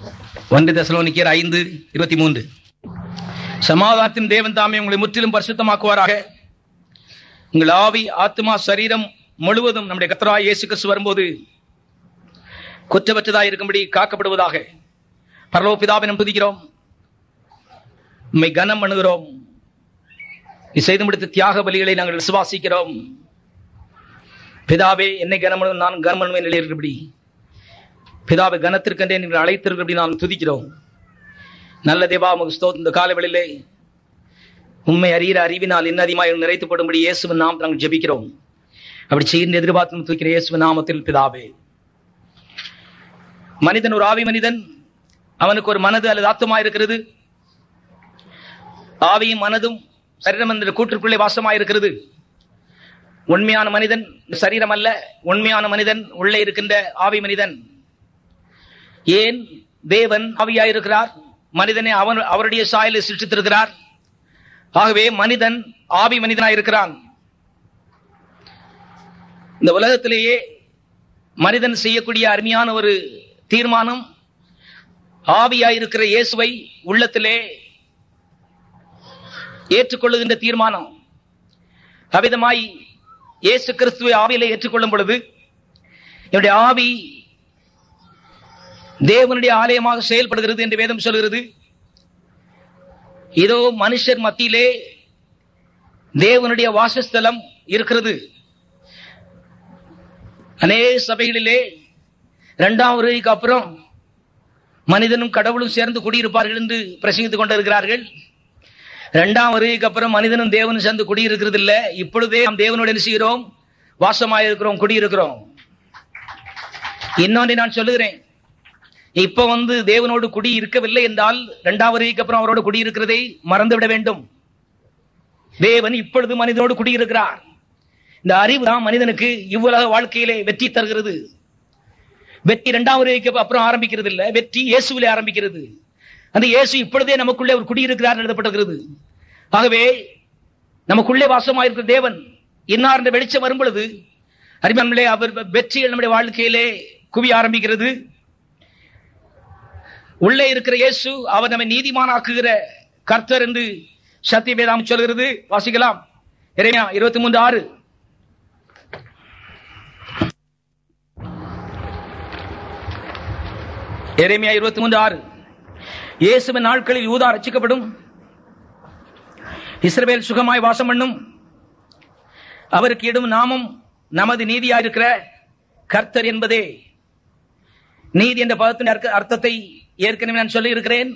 ஒன்று தெசலோனிக்கர் ஐந்து இருபத்தி மூன்று சமாதானத்தின் தேவன் தாமே உங்களை முற்றிலும் பரிசுத்தமாக்குவாராக உங்கள் ஆவி ஆத்மா சரீரம் முழுவதும் நம்முடைய கத்தராய் இயேசு கிறிஸ்து வரும்போது குற்றமற்றதாய் இருக்கும்படி காக்கப்படுவதாக பரலோ பிதாவினம் துதிக்கிறோம் உம்மை கனம் பண்ணுகிறோம் நீ செய்து முடித்த தியாக பலிகளை நாங்கள் விசுவாசிக்கிறோம் பிதாவே என்னை கனம் பண்ணும் நான் கனம் பண்ணுவேன் இருக்கிறபடி பிதாவை கனத்திற்கென்றே நீங்கள் அழைத்திருக்கிறபடி நாம் துதிக்கிறோம் நல்ல தேவா உமக்கு ஸ்தோத்திரம் இந்த காலவெளியிலே உண்மை அறிகிற அறிவினால் இன்னதிகமாக நிறைத்துப்படும்படி இயேசுவின் நாம் நாங்கள் ஜெபிக்கிறோம் அப்படி செய்கின்ற எதிர்பார்த்து தூக்கிற இயேசுவின் நாமத்தில் பிதாவே மனிதன் ஒரு ஆவி மனிதன் அவனுக்கு ஒரு மனது அல்லது ஆத்மா இருக்கிறது ஆவியும் மனதும் சரீரம் என்ற கூற்றுக்குள்ளே வாசமாயிருக்கிறது உண்மையான மனிதன் சரீரம் அல்ல உண்மையான மனிதன் உள்ளே இருக்கின்ற ஆவி மனிதன் ஏன் தேவன் ஆவியாயிருக்கிறார் மனிதனை அவன் அவருடைய சாயலை சிருஷ்டித்திருக்கிறார் ஆகவே மனிதன் ஆவி மனிதனாயிருக்கிறான் இந்த உலகத்திலேயே மனிதன் செய்யக்கூடிய அருமையான ஒரு தீர்மானம் ஆவியாயிருக்கிற இயேசுவை உள்ளத்திலே ஏற்றுக்கொள்ளுகின்ற தீர்மானம் அவிதமாய் இயேசு கிறிஸ்துவை ஆவியிலே ஏற்றுக்கொள்ளும் பொழுது என்னுடைய ஆவி தேவனுடைய ஆலயமாக செயல்படுகிறது என்று வேதம் சொல்கிறது இதோ மனுஷர் மத்தியிலே தேவனுடைய வாசஸ்தலம் இருக்கிறது அநேக சபைகளிலே இரண்டாம் வருகைக்கு அப்புறம் மனிதனும் கடவுளும் சேர்ந்து குடியிருப்பார்கள் என்று பிரசங்கித்துக் கொண்டிருக்கிறார்கள் இரண்டாம் வருகைக்கு அப்புறம் மனிதனும் தேவனும் சேர்ந்து குடியிருக்கிறது இல்ல இப்பொழுதே நாம் தேவனோடு என்ன செய்கிறோம் வாசமாயிருக்கிறோம் குடியிருக்கிறோம் இன்னொன்று நான் சொல்லுகிறேன் இப்ப வந்து தேவனோடு குடி இருக்கவில்லை என்றால் இரண்டாம் வருகைக்கு அப்புறம் அவரோடு குடியிருக்கிறதை மறந்துவிட வேண்டும் தேவன் இப்பொழுது மனிதனோடு குடியிருக்கிறார் இந்த அறிவு தான் மனிதனுக்கு இவ்வுலக வாழ்க்கையிலே வெற்றி தருகிறது வெற்றி இரண்டாம் வருகைக்கு அப்புறம் ஆரம்பிக்கிறது இல்ல வெற்றி இயேசுவிலே ஆரம்பிக்கிறது அந்த இயேசு இப்பொழுதே நமக்குள்ளே ஒரு குடியிருக்கிறார் எழுதப்பட்டிருக்கிறது ஆகவே நமக்குள்ளே வாசமாயிருக்கிற தேவன் இன்னார் என்ற வெளிச்சம் வரும் பொழுது அரிமன்களே அவர் வெற்றிகள் நம்முடைய வாழ்க்கையிலே குவி ஆரம்பிக்கிறது உள்ளே இருக்கிற இயேசு அவர் நம்மை நீதிமானாக்குகிற கர்த்தர் என்று சத்தியவேதாம் சொல்கிறது வாசிக்கலாம் இறைமையா இருபத்தி மூன்று ஆறு எரேமியா இருபத்தி மூன்று ஆறு இயேசுவின் நாட்களில் யூதா ரட்சிக்கப்படும் இஸ்ரவேல் சுகமாய் வாசம் பண்ணும் அவருக்கு இடும் நாமம் நமது நீதியாயிருக்கிற கர்த்தர் என்பதே நீதி என்ற பதத்தின் அர்த்த- அர்த்தத்தை ஏற்கனவே நான் சொல்லி இருக்கிறேன்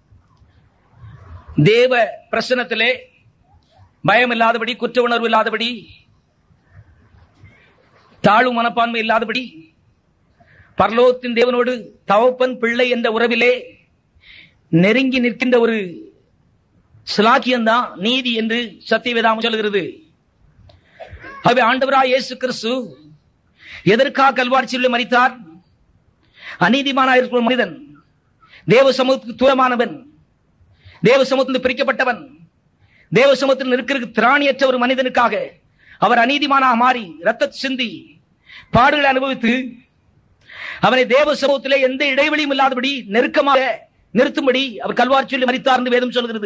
தேவ பிரசனத்திலே பயம் இல்லாதபடி குற்ற உணர்வு இல்லாதபடி தாழ்வு மனப்பான்மை இல்லாதபடி பரலோகத்தின் தேவனோடு தவப்பன் பிள்ளை என்ற உறவிலே நெருங்கி நிற்கின்ற ஒரு சிலாக்கியம்தான் நீதி என்று சத்தியவேதாமம் சொல்கிறது ஆகவே ஆண்டவராய் இயேசு கிறிஸ்து எதற்காக கல்வாரிச்சியில் மறித்தார் அநீதிமானாய் இருக்கிற மனிதன் தேவ சமூகத்துக்கு தூரமானவன் தேவ சமூகத்திலிருந்து பிரிக்கப்பட்டவன் தேவ சமூகத்தில் இருக்கிற திராணியற்ற ஒரு மனிதனுக்காக அவர் அநீதிமானாக மாறி ரத்த சிந்தி பாடுகளை அனுபவித்து அவனை தேவ சமூகத்திலே எந்த இடைவெளியும் இல்லாதபடி நெருக்கமாக நிறுத்தும்படி அவர் கல்வார் சொல்லி மறித்தார் என்று வேதம் சொல்கிறது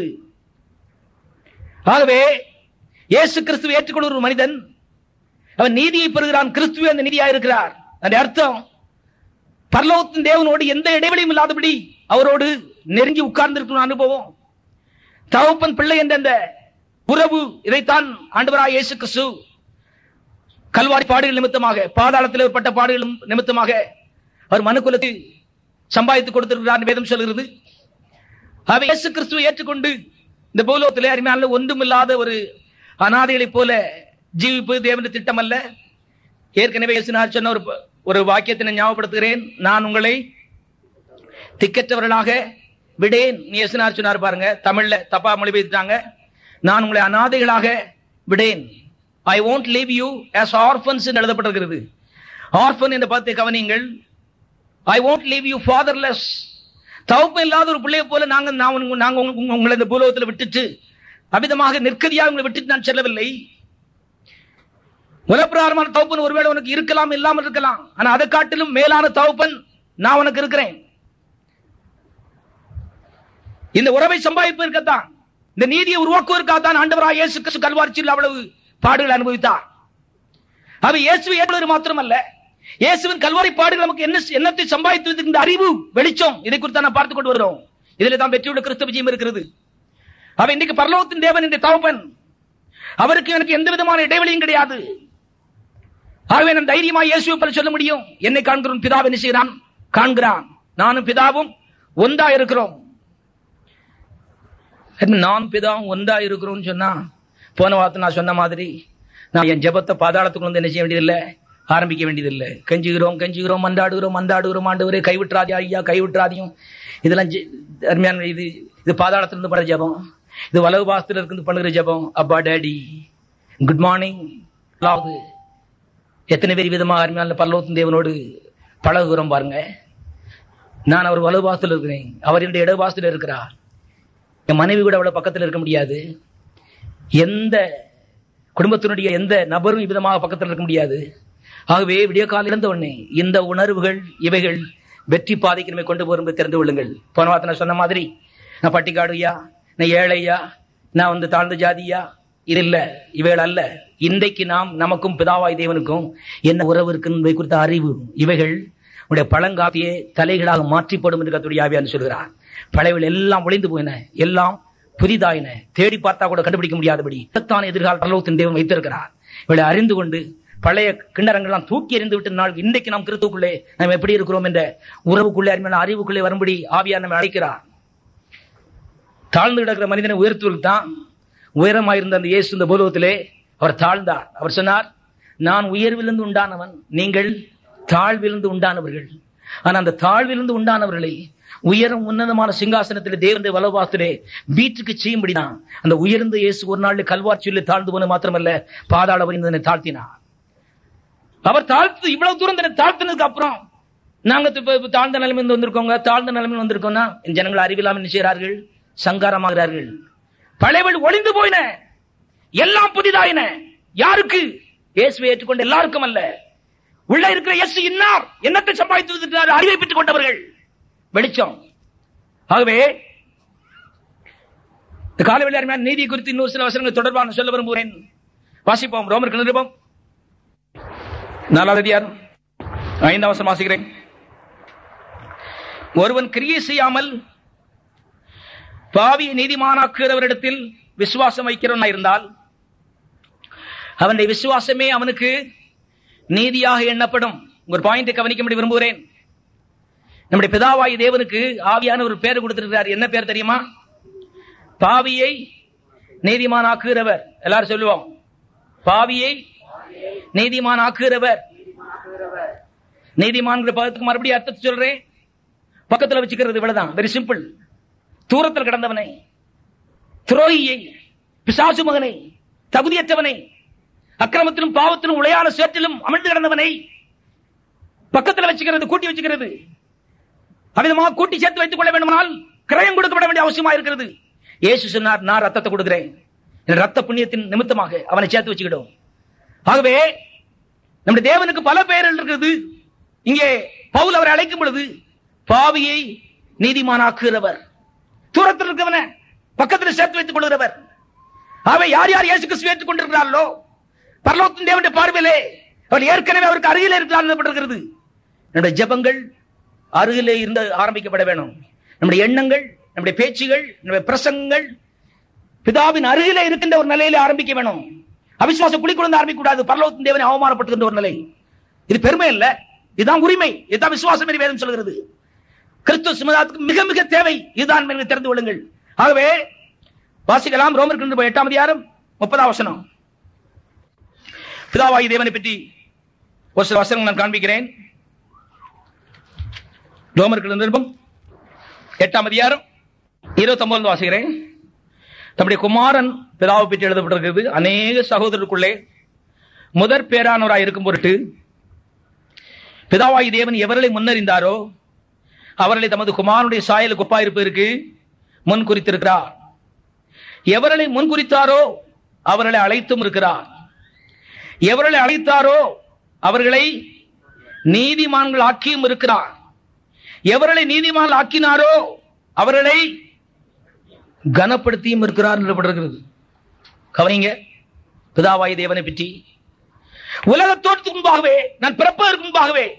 ஆகவே இயேசு கிறிஸ்துவை ஏற்றுக்கொள்ள ஒரு மனிதன் அவன் நீதியை பெறுகிறான் கிறிஸ்துவே அந்த நீதியாக இருக்கிறார் அதன் அர்த்தம் பரலோகத்தின் தேவனோடு எந்த இடைவெளியும் இல்லாதபடி அவரோடு நெருங்கி உட்கார்ந்திருக்கும் அனுபவம் தகப்பன் பிள்ளை என்ற அந்த உறவு இதைத்தான் ஆண்டவராய் இயேசு கிறிஸ்து கல்வாரி பாடுகள் நிமித்தமாக பாதாளத்தில் ஏற்பட்ட பாடுகள் நிமித்தமாக அவர் மனுக்குலத்தை சம்பாதித்து கொடுத்திருக்கிறார் வேதம் சொல்கிறது அவர் இயேசு கிறிஸ்துவை ஏற்றுக்கொண்டு இந்த பூலோகத்திலே அருமையான ஒன்றுமில்லாத ஒரு அனாதைகளைப் போல ஜீவிப்பது தேவனுடைய திட்டம் அல்ல ஏற்கனவே இயேசுநாதர் சொன்ன ஒரு ஒரு வாக்கியத்தை நான் ஞாபகப்படுத்துகிறேன் நான் உங்களை திக்கற்றவர்களாக விடேன் நீ இயேசுநாதர் சொன்னார் பாருங்க தமிழ்ல தப்பா மொழிபெயர்த்தாங்க நான் உங்களை அனாதைகளாக விடேன் ஐ won't leave you as orphans என்று எழுதப்பட்டிருக்கிறது ஆர்ஃபன் என்ற பதத்தை கவனியுங்கள் ஐ won't leave you fatherless தவப்பம் இல்லாத ஒரு பிள்ளையை போல நாங்க நான் உங்க- நாங்க உங்க- உங்க- உங்களை இந்த பூலோகத்தில் விட்டுட்டு அமிதமாக நிற்கதியாக உங்களை விட்டுட்டு நான் செல்லவில்லை உலப்பிரகாரமான தவப்பன் ஒருவேளை உனக்கு இருக்கலாம் இல்லாமல் இருக்கலாம் ஆனா அதை காட்டிலும் மேலான தவப்பன் நான் உனக்கு இருக்கிறேன் இந்த உறவை சம்பாதிப்பதற்குத்தான் இந்த நீதியை உருவாக்குவதற்காகத்தான் ஆண்டவராக இயேசு கிறிஸ்து கல்வாரிச்சில் அவ்வளவு பாடுகள் அனுபவித்தார் அவர் இயேசுவை ஏற்படுவது மாத்திரமல்ல இயேசுவின் கல்வாரி பாடுகள் நமக்கு என்ன என்னத்தை சம்பாதித்து இந்த அறிவு வெளிச்சம் இதை குறித்து நான் பார்த்துக் கொண்டு வருகிறோம் இதில் தான் வெற்றியுள்ள கிறிஸ்தவ விஜயம் இருக்கிறது அவ இன்னைக்கு பரலோகத்தின் தேவன் இந்த தகப்பன் அவருக்கு எனக்கு எந்த விதமான இடைவெளியும் கிடையாது ஆகவே நான் தைரியமா இயேசுவை பற்றி சொல்ல முடியும் என்னை காண்கிறோம் பிதாவை என்ன செய்கிறான் காண்கிறான் நானும் பிதாவும் ஒன்றா இருக்கிறோம் நான் பிதாவும் ஒன்றா இருக்கிறோம்னு சொன்னா போன வார்த்தை நான் சொன்ன மாதிரி நான் என் ஜெபத்தை பாதாளத்துக்குள்ள வந்து என்ன செய்ய வேண்டியதில்லை ஆரம்பிக்க வேண்டியதில்லை கெஞ்சுகிறோம் கெஞ்சுகிறோம் மந்தாடுகிறோம் மந்தாடுகிறோம் ஆண்டவரே கைவிட்றாதே ஐயா கைவிட்றாதையும் இதெல்லாம் ஜெ- அருமையான இது இது பாதாளத்திலிருந்து பண்ற ஜெபம் இது வலவு பாசத்துல இருந்து பண்ணுகிற ஜெபம் அப்பா டேடி குட் மார்னிங் அதாவது எத்தனை பேர் விதமாக அருமையான பல்லவத்தின் தேவனோடு பழகுகிறோம் பாருங்க நான் அவர் வலது பாசத்தில் இருக்கிறேன் அவர் என்னுடைய இடது பாசத்தில் இருக்கிறார் என் மனைவி கூட அவ்வளவு பக்கத்தில் இருக்க முடியாது எந்த குடும்பத்தினுடைய எந்த நபரும் இவ்விதமாக பக்கத்தில் இருக்க முடியாது ஆகவே விடிய காலம் இருந்த உடனே இந்த உணர்வுகள் இவைகள் வெற்றி பாதைக்கு நம்மை கொண்டு போகும் என்பதை தெரிந்து கொள்ளுங்கள் போன வாரத்தை நான் சொன்ன மாதிரி நான் பட்டிக்காடுயா நான் ஏழையா நான் வந்து தாழ்ந்த ஜாதியா இது இல்ல இவைகள் அல்ல இன்றைக்கு நாம் நமக்கும் பிதாவாய் தேவனுக்கும் என்ன உறவு இருக்கு என்பதை குறித்த அறிவு இவைகள் உடைய பழங்காப்பியே தலைகளாக மாற்றிப்படும் என்று கத்துடைய ஆவியான்னு சொல்கிறார் பழையவள் எல்லாம் ஒளிந்து போயின எல்லாம் புதிதாயின தேடி பார்த்தா கூட கண்டுபிடிக்க முடியாதபடி தான் எதிர்கால பரலோகத்தின் தேவன் வைத்திருக்கிறார் இவளை அறிந்து கொண்டு பழைய கிண்ணறங்கள்லாம் தூக்கி எறிந்து விட்ட நாள் இன்றைக்கு நாம் கிறிஸ்துக்குள்ளே நாம் எப்படி இருக்கிறோம் என்ற உறவுக்குள்ளே அருமையான அறிவுக்குள்ளே வரும்படி ஆவியார் நம்மை அழைக்கிறார் தாழ்ந்து கிடக்கிற மனிதனை உயர்த்துவதற்கு தான் உயரமாயிருந்த அந்த இயேசு இந்த பூலோகத்திலே அவர் தாழ்ந்தார் அவர் சொன்னார் நான் உயர்விலிருந்து உண்டானவன் நீங்கள் தாழ்விலிருந்து உண்டானவர்கள் ஆனா அந்த தாழ்விலிருந்து உண்டானவர்களை உயரம் உன்னதமான சிங்காசனத்திலே தேவனுடைய வலவாசத்திலே வீட்டுக்கு செய்யும்படிதான் அந்த உயர்ந்த இயேசு ஒரு நாள் கல்வாட்சியில் தாழ்ந்து போன மாத்திரமல்ல பாதாள வரிந்தனை தாழ்த்தினார் அவர் தாழ்த்து இவ்வளவு தூரம் தன்னை தாழ்த்தினதுக்கு அப்புறம் நாங்க இப்ப இப்ப தாழ்ந்த நிலைமையில் வந்திருக்கோங்க தாழ்ந்த நிலைமையில் வந்திருக்கோம்னா இந்த ஜனங்கள் அறிவில்லாமல் என்ன செய்கிறார்கள் சங்காரமாகிறார்கள் பழையவள் ஒளிந்து போயின எல்லாம் புதிதாயின யாருக்கு இயேசுவை ஏற்றுக்கொண்ட எல்லாருக்கும் அல்ல உள்ள இருக்கிற இயேசு இன்னார் என்னத்தை சம்பாதித்து வைத்திருக்கிறார்? அறிவை பெற்றுக் கொண்டவர்கள் வெளிச்சம் ஆகவே இந்த காலவெளி அருமையான நீதி குறித்து இன்னொரு சில வசனங்கள் தொடர்பான சொல்ல விரும்புகிறேன் வாசிப்போம் ரோமர் நிருபம் நாலாவது அதிகாரம் ஐந்தாம் வசனம் வாசிக்கிறேன் ஒருவன் கிரியை செய்யாமல் பாவியை நீதிமானாக்குகிறவரிடத்தில் விசுவாசம் வைக்கிறவனா இருந்தால் அவனுடைய விசுவாசமே அவனுக்கு நீதியாக எண்ணப்படும் ஒரு பாயிண்டை கவனிக்கும்படி விரும்புகிறேன் நம்முடைய பிதாவாய் தேவனுக்கு ஆவியான ஒரு பேர் கொடுத்திருக்கிறார் என்ன பேர் தெரியுமா பாவியை நீதிமானாக்குகிறவர் எல்லாரும் சொல்லுவோம் பாவியை நீதிமானாக்குகிறவர் நீதிமான்கிற பதத்துக்கு மறுபடியும் அர்த்தத்தை சொல்றேன் பக்கத்துல வச்சுக்கிறது இவ்வளவுதான் வெரி சிம்பிள் தூரத்தில் கிடந்தவனை துரோகியை பிசாசு மகனை தகுதியற்றவனை அக்கிரமத்திலும் பாவத்திலும் உளையான சேற்றிலும் அமிழ்ந்து கிடந்தவனை பக்கத்தில் வச்சுக்கிறது கூட்டி வச்சுக்கிறது அவ்விதமாக கூட்டி சேர்த்து வைத்துக் கொள்ள வேண்டுமானால் கிரயம் கொடுக்கப்பட வேண்டிய அவசியமா இருக்கிறது இயேசு சொன்னார் நான் ரத்தத்தை கொடுக்கிறேன் என் ரத்த புண்ணியத்தின் நிமித்தமாக அவனை சேர்த்து வச்சுக்கிடும் ஆகவே நம்முடைய தேவனுக்கு பல பெயர்கள் இருக்கிறது இங்கே பவுல் அவரை அழைக்கும் பொழுது பாவியை நீதிமானாக்குகிறவர் தூரத்தில் இருக்கவன பக்கத்தில் சேர்த்து வைத்துக் கொள்கிறவர் ஆகவே யார் யார் இயேசு கிறிஸ்துவை ஏற்றுக் கொண்டிருக்கிறார்களோ பரலோகத்தின் தேவனுடைய பார்வையிலே அவர் ஏற்கனவே அவருக்கு அருகிலே இருக்கிறார் எழுதப்பட்டிருக்கிறது நம்முடைய ஜெபங்கள் அருகிலே இருந்து ஆரம்பிக்கப்பட வேணும் நம்முடைய எண்ணங்கள் நம்முடைய பேச்சுகள் நம்முடைய பிரசங்கங்கள் பிதாவின் அருகிலே இருக்கின்ற ஒரு நிலையில ஆரம்பிக்க வேணும் அவிசுவாச குளிக்குழந்து ஆரம்பிக்க கூடாது பரலோகத்தின் தேவனை அவமானப்படுத்துகின்ற ஒரு நிலை இது பெருமை இல்ல இதுதான் உரிமை இதுதான் விசுவாசம் என்று வேதம் சொல்கிறது கிறிஸ்துவ சமுதாயத்துக்கு மிக மிக தேவை இதுதான் என்று தெரிந்து கொள்ளுங்கள் ஆகவே வாசிக்கலாம் ரோமர் கிருந்து எட்டாம் அதிகாரம் முப்பதாம் வசனம் பிதாவாகி தேவனை பற்றி ஒரு சில வசனங்கள் நான் காண்பிக்கிறேன் ரோமர் நிருபம் எட்டாம் அதிகாரம் இருபத்தி ஒன்பது வாசிக்கிறேன் தம்முடைய குமாரன் பிதாவை பற்றி எழுதப்பட்டிருக்கிறது அநேக சகோதரருக்குள்ளே முதற் பேரானவராய் இருக்கும் பொருட்டு பிதாவாகி தேவன் எவர்களை முன்னறிந்தாரோ அவர்களை தமது குமாரனுடைய சாயலுக்கு ஒப்பாயிருப்பதற்கு முன் குறித்திருக்கிறார் எவர்களை முன் குறித்தாரோ அவர்களை அழைத்தும் இருக்கிறார் எவர்களை அழைத்தாரோ அவர்களை நீதிமான்கள் ஆக்கியும் இருக்கிறார் எவர்களை நீதிமான்கள் ஆக்கினாரோ அவர்களை கனப்படுத்தியும் இருக்கிறார் என்று கவனிங்க பிதாவாய் தேவனை பற்றி உலகத்தோட்டத்துக்கு முன்பாகவே நான் பிறப்பதற்கு முன்பாகவே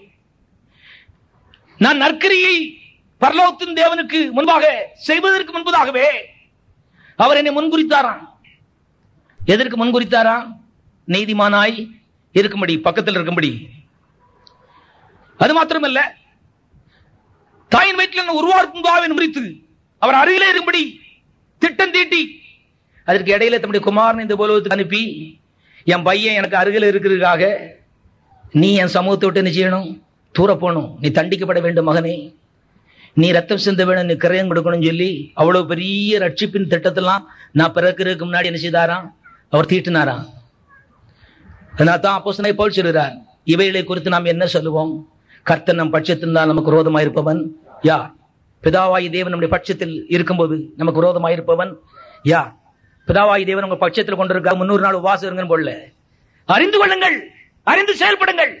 நான் நற்கரியை பரலோகத்தின் தேவனுக்கு முன்பாக செய்வதற்கு முன்பதாகவே அவர் என்னை முன்குறித்தாராம் எதற்கு முன்குறித்தாராம் நீதிமானாய் இருக்கும்படி பக்கத்தில் இருக்கும்படி அது மாத்திரமல்ல தாயின் வயிற்றில் உருவாக்கும் முன்பாகவே முறித்து அவர் அருகிலே இருக்கும்படி திட்டம் தீட்டி அதற்கு இடையில தம்முடைய குமாரன் இந்த போலவத்துக்கு அனுப்பி என் பையன் எனக்கு அருகில் இருக்கிறதுக்காக நீ என் சமூகத்தை விட்டு என்ன செய்யணும் தூர போகணும் நீ தண்டிக்கப்பட வேண்டும் மகனே நீ ரத்தம் சிந்த வேணும் நீ கிரயம் கொடுக்கணும்னு சொல்லி அவ்வளவு பெரிய ரட்சிப்பின் திட்டத்தெல்லாம் நான் பிறக்கிறதுக்கு முன்னாடி என்ன செய்தாராம் அவர் தீட்டினாராம் அதனால தான் அப்போ போல் சொல்கிறார் இவைகளை குறித்து நாம் என்ன சொல்லுவோம் கர்த்தன் நம் பட்சத்தில் தான் நமக்கு விரோதமாக இருப்பவன் யார் பிதாவாயி தேவன் நம்முடைய பட்சத்தில் இருக்கும்போது நமக்கு விரோதமாக இருப்பவன் யார் பிதாவாயி தேவன் உங்க பட்சத்தில் கொண்டிருக்க முன்னூறு நாள் உபாசம் இருங்கன்னு போடல அறிந்து கொள்ளுங்கள் அறிந்து செயல்படுங்கள்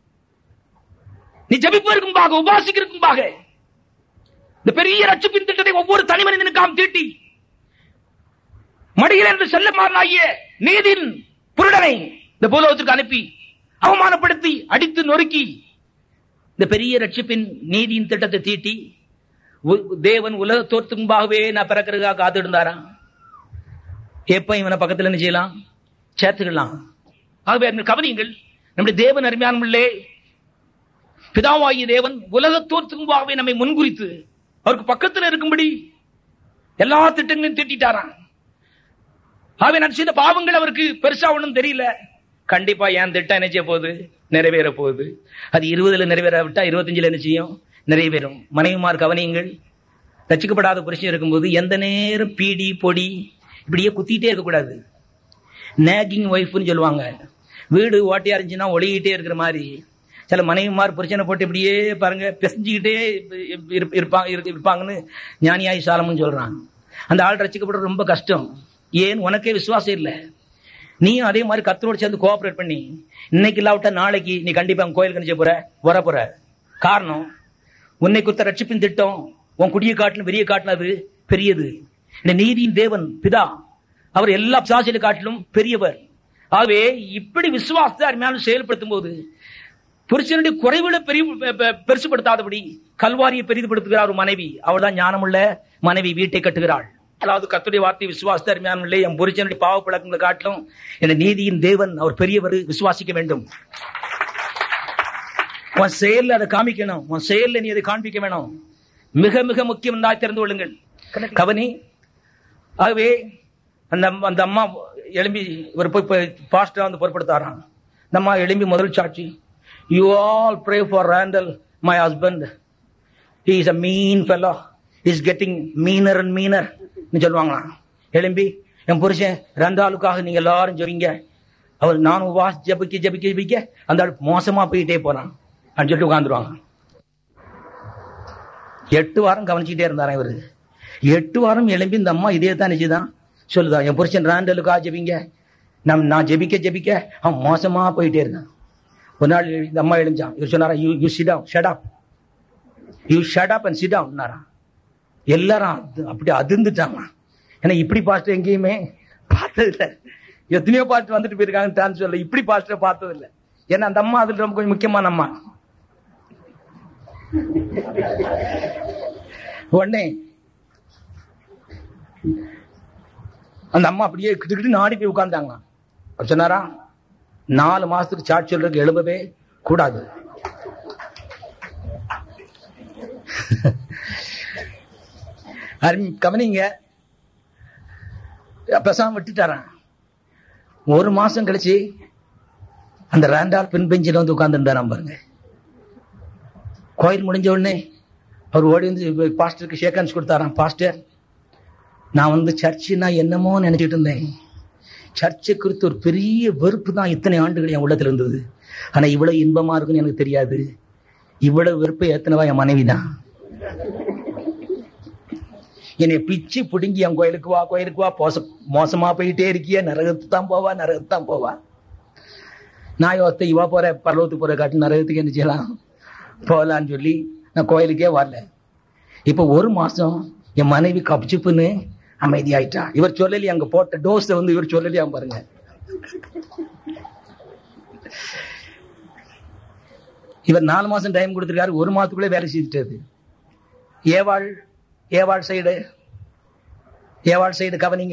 நீ ஜபிப்பதற்கும் பாக உபாசிக்கிறதுக்கும் பாக இந்த பெரிய ரட்சிப்பின் திட்டத்தை ஒவ்வொரு தனி மனிதனுக்காம் தீட்டி மடியில் என்று செல்ல மாறனாகிய நீதின் புருடனை இந்த பூலோகத்திற்கு அனுப்பி அவமானப்படுத்தி அடித்து நொறுக்கி இந்த பெரிய ரட்சிப்பின் நீதியின் திட்டத்தை தீட்டி உ- தேவன் உலக தோற்றத்துக்கும்பாகவே நான் பிறக்கிறதுக்காக காத்து இருந்தாராம் எப்ப இவனை பக்கத்துல என்ன செய்யலாம் சேர்த்துக்கலாம் ஆகவே அருமையான கவனியுங்கள் நம்முடைய தேவன் அருமையானே பிதாவாகிய தேவன் உலக தோற்றத்துக்கும்பாகவே நம்மை முன்குறித்து அவருக்கு பக்கத்துல இருக்கும்படி எல்லா திட்டங்களையும் திட்டாராம் ஆகவே நான் செய்த பாவங்கள் அவருக்கு பெருசா ஒண்ணும் தெரியல கண்டிப்பா என் திட்டம் என்ன செய்ய போகுது நிறைவேற போகுது அது இருபதுல நிறைவேற விட்டா இருபத்தஞ்சுல என்ன செய்யும் நிறைவேறும் மனைவிமார் கவனியுங்கள் ரச்சிக்கப்படாத புருஷன் இருக்கும்போது எந்த நேரம் பீடி பொடி இப்படியே குத்திட்டே இருக்கக்கூடாது நேகிங் ஒய்ஃப்னு சொல்லுவாங்க வீடு ஓட்டையா இருந்துச்சுன்னா ஒளிகிட்டே இருக்கிற மாதிரி சில மனைவிமார் புருஷனை போட்டு இப்படியே பாருங்க பிசைஞ்சுக்கிட்டே இருப்ப- இருப்பாங்க இரு- இருப்பாங்கன்னு ஞானியாய் சாலமும் சொல்றான் அந்த ஆள் ரசிக்கப்படுறது ரொம்ப கஷ்டம் ஏன் உனக்கே விசுவாசம் இல்லை நீயும் அதே மாதிரி கத்தரோடு சேர்ந்து கோஆபரேட் பண்ணி இன்னைக்கு இல்லாவிட்டா நாளைக்கு நீ கண்டிப்பா உன் கோயிலுக்கு நினைச்ச போற வர போற காரணம் உன்னை குறித்த ரட்சிப்பின் திட்டம் உன் குடிய காட்டிலும் பெரிய காட்டிலும் அது பெரியது இந்த நீதியின் தேவன் பிதா அவர் எல்லா சாசியில காட்டிலும் பெரியவர் ஆகவே இப்படி விசுவாசத்தை அருமையான செயல்படுத்தும் போது புருஷனுடைய குறைவுகளை பெரிய பெ- பெ- பெருசுபடுத்தாதபடி கல்வாரியை பெரிதுபடுத்துகிறார் ஒரு மனைவி அவள் தான் ஞானமுள்ள மனைவி வீட்டை கட்டுகிறாள் அதாவது கத்துடைய வார்த்தை விசுவாசத்தை அருமையான இல்லை என் புருஷனுடைய பாவ பழக்கங்களை காட்டிலும் என் நீதியின் தேவன் அவர் பெரியவர் விசுவாசிக்க வேண்டும் உன் செயல்ல அதை காமிக்கணும் உன் செயல்ல நீ அதை காண்பிக்க வேணும் மிக மிக முக்கியம் தான் தெரிந்து கொள்ளுங்கள் கவனி ஆகவே அந்த அம்மா- அந்த அம்மா எழும்பி இவர் போய் பாஸ்டரா வந்து பொறுப்படுத்தாராம் இந்த அம்மா எழும்பி முதல் சாட்சி you all pray for Randall my husband he is a mean fellow is getting meaner and meaner சொல்லுவாங்களாம் எழும்பி என் புருஷன் ரந்தாளுக்காக நீங்க எல்லாரும் ஜெபிங்க அவர் நான் உபாஸ் ஜபிக்க ஜபிக்க ஜபிக்க அந்த ஆள் மோசமா போயிட்டே போறான் அப்படின்னு சொல்லிட்டு உட்காந்துருவாங்க எட்டு வாரம் கவனிச்சுக்கிட்டே இருந்தாராம் இவரு எட்டு வாரம் எழும்பி இந்த அம்மா இதே தான் நினைச்சுதான் சொல்லுதா என் புருஷன் ராண்டலுக்கா ஜெபிங்க நம் நான் ஜெபிக்க ஜெபிக்க அவன் மோசமா போயிட்டே இருந்தான் ஒரு நாள் இந்த அம்மா எழுந்தான் இவர் சொன்னாரா you you sit down shut up you shut up and sit down எல்லாரும் அது- அப்படி அதிர்ந்துட்டாங்க ஏன்னா இப்படி பாஸ்டர் எங்கேயுமே பார்த்தது இல்லை எத்தனையோ பாஸ்டர் வந்துட்டு போயிருக்காங்க சொல்ல இப்படி பாஸ்டர் பார்த்தது இல்லை ஏன்னா அந்த அம்மா அதுல ரொம்ப கொஞ்சம் முக்கியமான அம்மா உடனே அந்த அம்மா அப்படியே கிட்டு நாடி போய் உட்கார்ந்தாங்களாம் அவர் சொன்னாரா நாலு மாசத்துக்கு சாட்சி சொல்றதுக்கு எழுபவே கூடாது அருமை- கவனிங்க பேசாம விட்டுட்டாரான் ஒரு மாசம் கழிச்சு அந்த ரேண்டால் பின் பெஞ்சில் வந்து உட்கார்ந்துருந்தாராம் பாருங்க கோயில் முடிஞ்ச உடனே அவர் ஓடி வந்து பாஸ்டருக்கு ஷேக் ஹேண்ட்ஸ் கொடுத்தாராம் பாஸ்டர் நான் வந்து சர்ச்சுனா என்னமோ நினைச்சிட்டு இருந்தேன் சர்ச்சை குறித்து ஒரு பெரிய வெறுப்பு தான் இத்தனை ஆண்டுகள் என் உள்ளத்துல இருந்தது ஆனா இவ்வளவு இன்பமா இருக்குன்னு எனக்கு தெரியாது இவ்வளவு வெறுப்பை ஏத்தனவா என் மனைவி தான் என்னை பிச்சு பிடுங்கி என் கோயிலுக்கு வா கோயிலுக்கு வா போச மோசமா போயிட்டே இருக்கிய நரகத்து தான் போவா நரகத்து தான் போவா நான் யோத்த இவா போற பரலோகத்துக்கு போற காட்டு நரகத்துக்கு என்ன செய்யலாம் போகலான்னு சொல்லி நான் கோயிலுக்கே வரல இப்ப ஒரு மாசம் என் மனைவி கப்சிப்புன்னு அமைதியாயிட்டா இவர் சொல்லலையே அங்க போட்ட டோஸ் வந்து இவர் சொல்லலையா பாருங்க இவர் நாலு மாசம் டைம் கொடுத்திருக்காரு ஒரு மாசத்துக்குள்ளே வேலை செய்துட்டாரு ஏவாள் ஏவாள் சைடு ஏவாள் சைடு கவனிங்க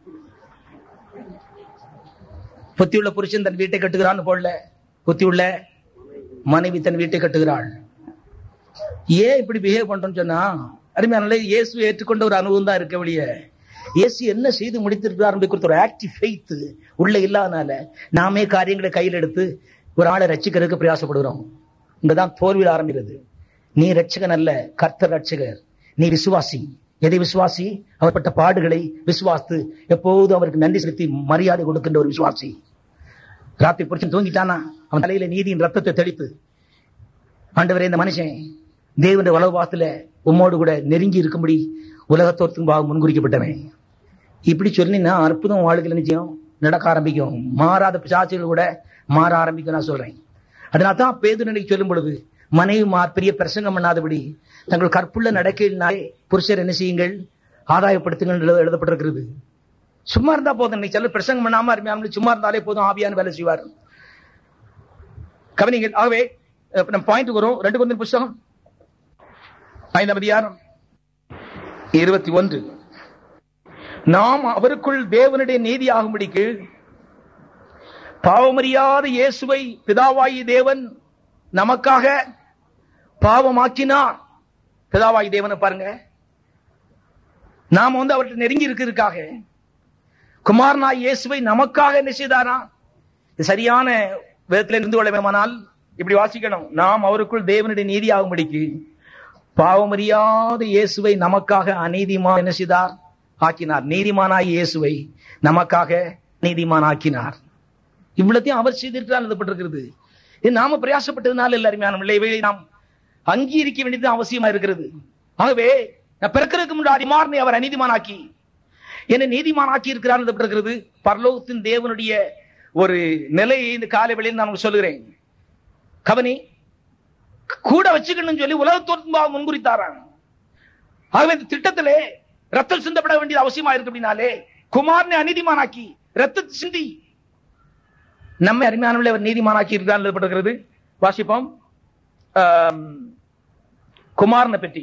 புத்தியுள்ள புருஷன் தன் வீட்டை கட்டுகிறான்னு போடல புத்தியுள்ள மனைவி தன் வீட்டை கட்டுகிறாள் ஏன் இப்படி பிஹேவ் பண்றோம்னு சொன்னா அருமையான இயேசு ஏற்றுக்கொண்ட ஒரு அனுபவம் தான் இருக்க வழிய இயேசு என்ன செய்து முடித்திருக்கிறார் என்பதை குறித்த ஒரு ஆக்டிவ் ஃபெய்த் உள்ள இல்லாதனால நாமே காரியங்களை கையில் எடுத்து ஒரு ஆளை ரட்சிக்கிறதுக்கு பிரயாசப்படுகிறோம் இங்கதான் தோல்வியில் ஆரம்பிக்கிறது நீ ரட்சகன் அல்ல கர்த்தர் ரட்சகர் நீ விசுவாசி எதை விசுவாசி அவர்பட்ட பாடுகளை விசுவாசித்து எப்போதும் அவருக்கு நன்றி செலுத்தி மரியாதை கொடுக்கின்ற ஒரு விசுவாசி ராத்திரி புருஷன் தூங்கிட்டானா அவன் தலையில நீதியின் ரத்தத்தை தெளித்து ஆண்டவரே இந்த மனுஷன் தேவனுடைய வலவாத்துல உம்மோடு கூட நெருங்கி இருக்கும்படி உலகத்தோர்த்தும் பாவம் முன்குறிக்கப்பட்டவன் இப்படி சொன்னீங்கன்னா அற்புதம் வாழ்க்கை நிச்சயம் நடக்க ஆரம்பிக்கும் மாறாத பிசாசுகள் கூட மாற ஆரம்பிக்கும் நான் சொல்றேன் அதனால தான் பேது நிலைக்கு சொல்லும் பொழுது மனைவி மார் பெரிய பிரசங்கம் பண்ணாதபடி தங்கள் கற்புள்ள நடக்கையினாலே புருஷர் என்ன செய்யுங்கள் ஆதாயப்படுத்துங்கள் எழுத- எழுதப்பட்டிருக்கிறது சும்மா இருந்தா போதும் இன்னைக்கு சிலர் பிரசங்கம் பண்ணாம அருமையான சும்மா இருந்தாலே போதும் ஆவியான வேலை செய்வார் கவனிங்கள் ஆகவே இப்ப நம்ம பாயிண்ட் வரும் ரெண்டு கொஞ்சம் புஸ்தகம் ஐந்தாம் அதிகாரம் இருபத்தி ஒன்று நாம் அவருக்குள் தேவனுடைய நீதி ஆகும்படிக்கு பாவமறியாத இயேசுவை பிதாவாயி தேவன் நமக்காக பாவமாக்கினார் பிதாவாயி தேவனை பாருங்க நாம வந்து அவர்கிட்ட நெருங்கி இருக்கிறதுக்காக குமாரனாய் இயேசுவை நமக்காக என்ன செய்தாரா இது சரியான விதத்தில் இருந்து கொள்ள வேண்டுமானால் இப்படி வாசிக்கணும் நாம் அவருக்குள் தேவனுடைய நீதி ஆகும்படிக்கு பாவமறியாத இயேசுவை நமக்காக அநீதிமா என்ன செய்தார் ஆக்கினார் நீதிமானாய் இயேசுவை நமக்காக நீதிமான் ஆக்கினார் இவ்வளத்தையும் அவர் செய்திருக்கிறார் எழுதப்பட்டிருக்கிறது இது நாம பிரயாசப்பட்டதுனால இல்ல அருமையான பிள்ளை நாம் அங்கீகரிக்க வேண்டியது அவசியமா இருக்கிறது ஆகவே நான் பிறக்கிறதுக்கு முன்னாடி மாறினை அவர் அநீதிமானாக்கி என்னை நீதிமானாக்கி இருக்கிறார் எழுதப்பட்டிருக்கிறது பரலோகத்தின் தேவனுடைய ஒரு நிலையை இந்த காலை வேளையில் நான் உங்களுக்கு சொல்லுகிறேன் கவனி கூட வச்சுக்கணும்னு சொல்லி உலகத்தோற்று முன்குறித்தாராம் ஆகவே இந்த திட்டத்திலே ரத்தம் சிந்தப்பட வேண்டியது அவசியமா இருக்கு அப்படின்னாலே குமாரனை அநீதிமானாக்கி ரத்தத்தை சிந்தி நம்மை அருமையானவர்களை அவர் நீதிமானாக்கி இருக்கிறார் எழுதப்பட்டிருக்கிறது வாசிப்போம் ஆம், குமாரனை பற்றி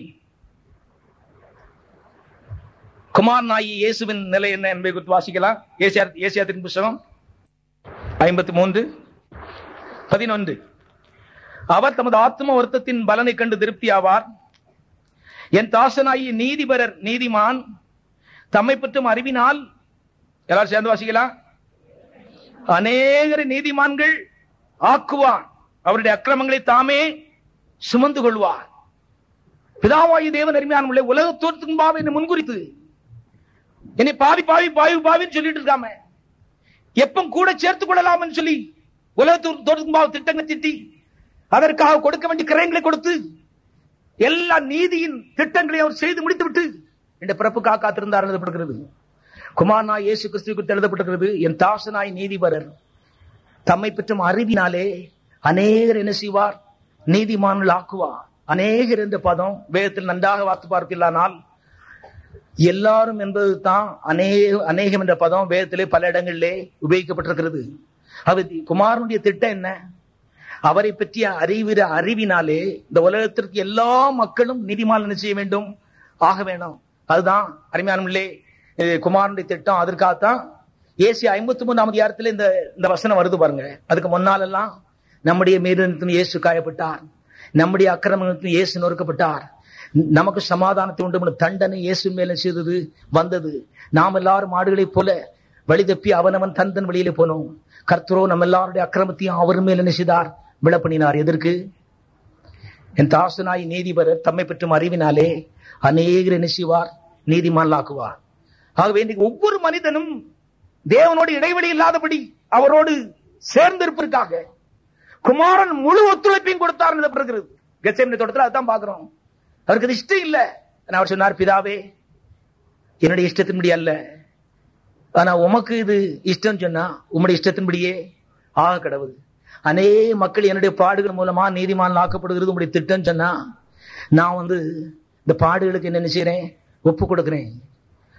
குமார் நாயி இயேசுவின் நிலை என்ன என்பதை குறித்து வாசிக்கலாம் ஏசியா ஏசியாத்தின் புஸ்தகம் ஐம்பத்தி மூன்று பதினொன்று அவர் தமது ஆத்ம வருத்தத்தின் பலனை கண்டு திருப்தி ஆவார் என் தாசனாயி நீதிபரர் நீதிமான் தம்மை பற்றும் அறிவினால் எல்லாரும் சேர்ந்து வாசிக்கலாம் அநேகரை நீதிமான்கள் ஆக்குவார் அவருடைய அக்கிரமங்களை தாமே சுமந்து கொள்வார் பிதாவாயி தேவன் அருமையான உள்ள உலக தோற்றத்தின் பாவை என்னை முன்குறித்து என்னை பாவி பாவி பாவி பாவின்னு சொல்லிட்டு இருக்காம எப்ப கூட சேர்த்துக் கொள்ளலாம்னு சொல்லி உலக தோற்றத்தின் பாவ திட்டங்களை திட்டி அதற்காக கொடுக்க வேண்டிய கிரயங்களை கொடுத்து எல்லா நீதியின் திட்டங்களை அவர் செய்து முடித்து விட்டு இந்த பிறப்புக்காக காத்திருந்தார் எழுதப்படுகிறது குமாரனா இயேசு கிறிஸ்துவ குறித்து எழுதப்பட்டிருக்கிறது என் தாசனாய் நீதிபரர் தம்மை பெற்றும் அறிவினாலே அநேகர் என்ன செய்வார் நீதிமான்கள் ஆக்குவார் அநேகர் என்ற பதம் வேதத்தில் நன்றாக வார்த்து பார்க்கலானால் எல்லாரும் என்பது தான் அநேக அநேகம் என்ற பதம் வேதத்திலே பல இடங்களிலே உபயோகிக்கப்பட்டிருக்கிறது அது குமாரனுடைய திட்டம் என்ன அவரை பற்றிய அறிவிற அறிவினாலே இந்த உலகத்திற்கு எல்லா மக்களும் நீதிமான் என்ன செய்ய வேண்டும் ஆக வேண்டும் அதுதான் அருமையானே குமாரனுடைய திட்டம் அதற்காகத்தான் ஏசி ஐம்பத்தி மூணாம் அதிகாரத்தில் இந்த இந்த வசனம் வருது பாருங்க அதுக்கு முன்னாலெல்லாம் நம்முடைய மீது இயேசு காயப்பட்டார் நம்முடைய அக்கிரமங்களுக்கு இயேசு நொறுக்கப்பட்டார் நமக்கு சமாதானத்தை உண்டு தண்டனை இயேசு மேல செய்தது வந்தது நாம் எல்லாரும் மாடுகளைப் போல வழி தப்பி அவனவன் தந்தன் வழியிலே போனோம் கர்த்தரோ நம்ம எல்லாருடைய அக்கிரமத்தையும் அவர் மேல் என்ன செய்தார் விளப்பணினார் எதற்கு என் தாசனாய் நீதிபரர் தம்மை பெற்றும் அறிவினாலே அநேகர் என்ன செய்வார் நீதிமான்லாக்குவார் ஆகவே இன்றைக்கு ஒவ்வொரு மனிதனும் தேவனோடு இடைவெளி இல்லாதபடி அவரோடு சேர்ந்திருப்பதற்காக குமாரன் முழு ஒத்துழைப்பையும் கொடுத்தார் எழுதப்படுகிறது கெச்சமனி தோட்டத்தில் அதான் பாக்குறோம் அவருக்கு அது இஷ்டம் இல்ல அவர் சொன்னார் பிதாவே என்னுடைய இஷ்டத்தின்படி அல்ல ஆனா உமக்கு இது இஷ்டம் சொன்னா உம்முடைய இஷ்டத்தின்படியே ஆக கடவுள் அநேக மக்கள் என்னுடைய பாடுகள் மூலமா நீதிமான் ஆக்கப்படுகிறது உங்களுடைய திட்டம் சொன்னா நான் வந்து இந்த பாடுகளுக்கு என்ன செய்யறேன் ஒப்பு கொடுக்கிறேன்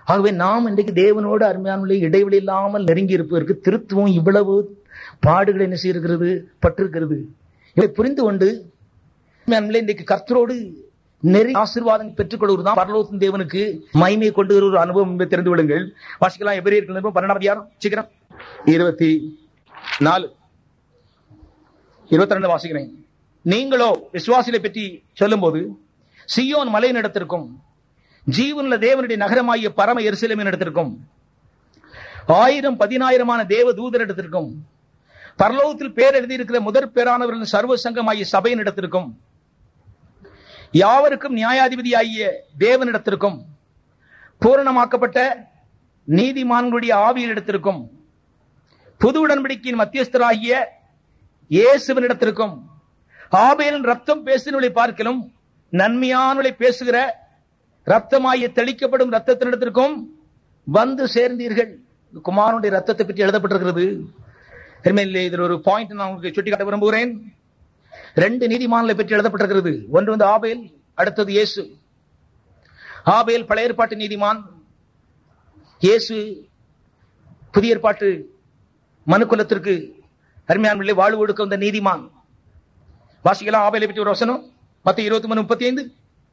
ஆகவே நாம் இன்றைக்கு தேவனோடு அருமையான இடைவெளி இல்லாமல் நெருங்கி இருப்பதற்கு திருத்துவம் இவ்வளவு பாடுகளை என்ன செய்திருக்கிறது பட்டிருக்கிறது இதை புரிந்து கொண்டு அருமையானவர்களே, இன்றைக்கு கர்த்தரோடு நெறி ஆசீர்வாதம் பெற்றுக் கொள்வது தான் பரலோகத்தின் தேவனுக்கு மகிமையை கொண்டு வருகிற ஒரு அனுபவம் என்பதை தெரிந்து விடுங்கள் வாசிக்கலாம் எவரே இருக்கிற பன்னெண்டாம் அதிகாரம் சீக்கிரம் இருபத்தி நாலு இருபத்தி ரெண்டு வாசிக்கிறேன் நீங்களோ விசுவாசிகளை பற்றி சொல்லும்போது சியோன் மலையினிடத்திற்கும் ஜீவனுள்ள தேவனுடைய நகரமாகிய பரம எருசலேமின் இடத்திற்கும் ஆயிரம் பதினாயிரமான தேவ தூதரிடத்திற்கும் பரலோகத்தில் பேர் எழுதியிருக்கிற முதற் பேரானவர்களின் சர்வ சங்கமாகிய சபையின் இடத்திற்கும் யாவருக்கும் நியாயாதிபதியாகிய தேவனிடத்திற்கும் பூரணமாக்கப்பட்ட நீதிமான்களுடைய ஆவியினிடத்திற்கும் புது உடன்படிக்கையின் மத்தியஸ்தராகிய இயேசுவனிடத்திற்கும் ஆபேலின் ரத்தம் பேசினவளை பார்க்கலும் நன்மையானவளை பேசுகிற ரத்தமாகிய தெளிக்கப்படும் ரத்தத்தினிடத்திற்கும் வந்து சேர்ந்தீர்கள் குமாரனுடைய ரத்தத்தை பற்றி எழுதப்பட்டிருக்கிறது உண்மையிலே இதில் ஒரு பாயிண்ட் நான் உங்களுக்கு சுட்டிக்காட்ட விரும்புகிறேன் ரெண்டு நீதிமான்களை பற்றி எழுதப்பட்டிருக்கிறது ஒன்று வந்து ஆபேல் அடுத்தது இயேசு ஆபேல் பழைய ஏற்பாட்டு நீதிமான் இயேசு புதிய ஏற்பாட்டு மனுக்குலத்திற்கு அருமையான வாழ்வு கொடுக்க வந்த நீதிமான் வாசிக்கலாம் ஆபேலை பற்றி ஒரு வசனம் பத்து இருபத்தி மூணு முப்பத்தி ஐந்து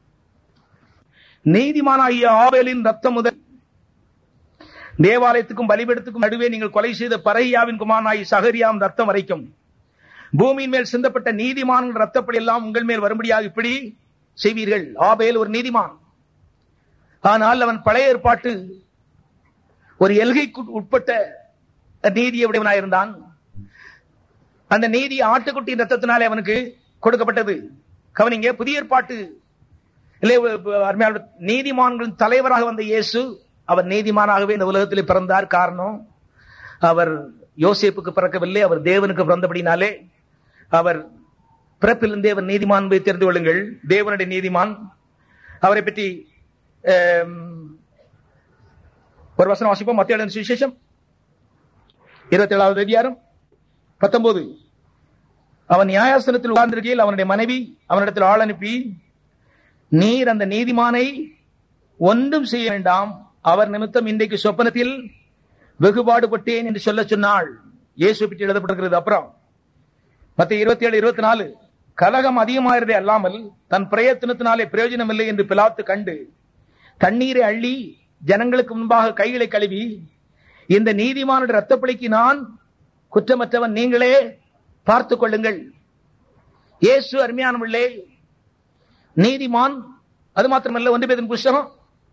நீதிமானாகிய ஆபேலின் ரத்தம் முதல் தேவாலயத்துக்கும் பலிபீடத்துக்கும் நடுவே நீங்கள் கொலை செய்த பரையாவின் குமாரனாகி சகரியாம் ரத்தம் வரைக்கும் பூமியின் மேல் சிந்தப்பட்ட நீதிமான் ரத்தப்படி எல்லாம் உங்கள் மேல் வரும்படியாக இப்படி செய்வீர்கள் ஆபேல் ஒரு நீதிமான் ஆனால் அவன் பழைய ஏற்பாட்டு ஒரு எல்கைக்கு உட்பட்ட நீதியை உடையவனாயிருந்தான் அந்த நீதி ஆட்டுக்குட்டியின் ரத்தத்தினாலே அவனுக்கு கொடுக்கப்பட்டது கவனிங்க புதிய ஏற்பாட்டு இல்லை, அருமையான நீதிமான்களின் தலைவராக வந்த இயேசு அவர் நீதிமானாகவே இந்த உலகத்திலே பிறந்தார் காரணம் அவர் யோசேப்புக்கு பிறக்கவில்லை அவர் தேவனுக்கு பிறந்தபடினாலே அவர் பிறப்பிலிருந்தே அவர் நீதிமான் என்பதை தெரிந்து கொள்ளுங்கள் தேவனுடைய நீதிமான் அவரை பற்றி ஆம், ஒரு வசனம் வாசிப்போம் மத்திய எழுதின சுவிசேஷம் இருபத்தி ஏழாவது அதிகாரம் பத்தொன்பது அவன் நியாயாசனத்தில் உட்கார்ந்திருக்கையில் அவனுடைய மனைவி அவனிடத்தில் ஆள் அனுப்பி நீர் அந்த நீதிமானை ஒன்றும் செய்ய வேண்டாம் அவர் நிமித்தம் இன்றைக்கு சொப்பனத்தில் வெகுபாடுபட்டேன் என்று சொல்ல சொன்னாள் இயேசு பற்றி எழுதப்பட்டிருக்கிறது அப்புறம் மத்த இருபத்தி ஏழு இருபத்தி நாலு கலகம் அதிகமாகிறதே அல்லாமல் தன் பிரயத்தனத்தினாலே பிரயோஜனம் இல்லை என்று பிலாத்து கண்டு தண்ணீரை அள்ளி ஜனங்களுக்கு முன்பாக கைகளை கழுவி இந்த நீதிமானுடைய ரத்தப்பழிக்கு நான் குற்றமற்றவன் நீங்களே பார்த்துக் கொள்ளுங்கள் இயேசு அருமையானவர்களே நீதிமான் அது மாத்திரமல்ல ஒன்று பேதின் புஸ்தகம்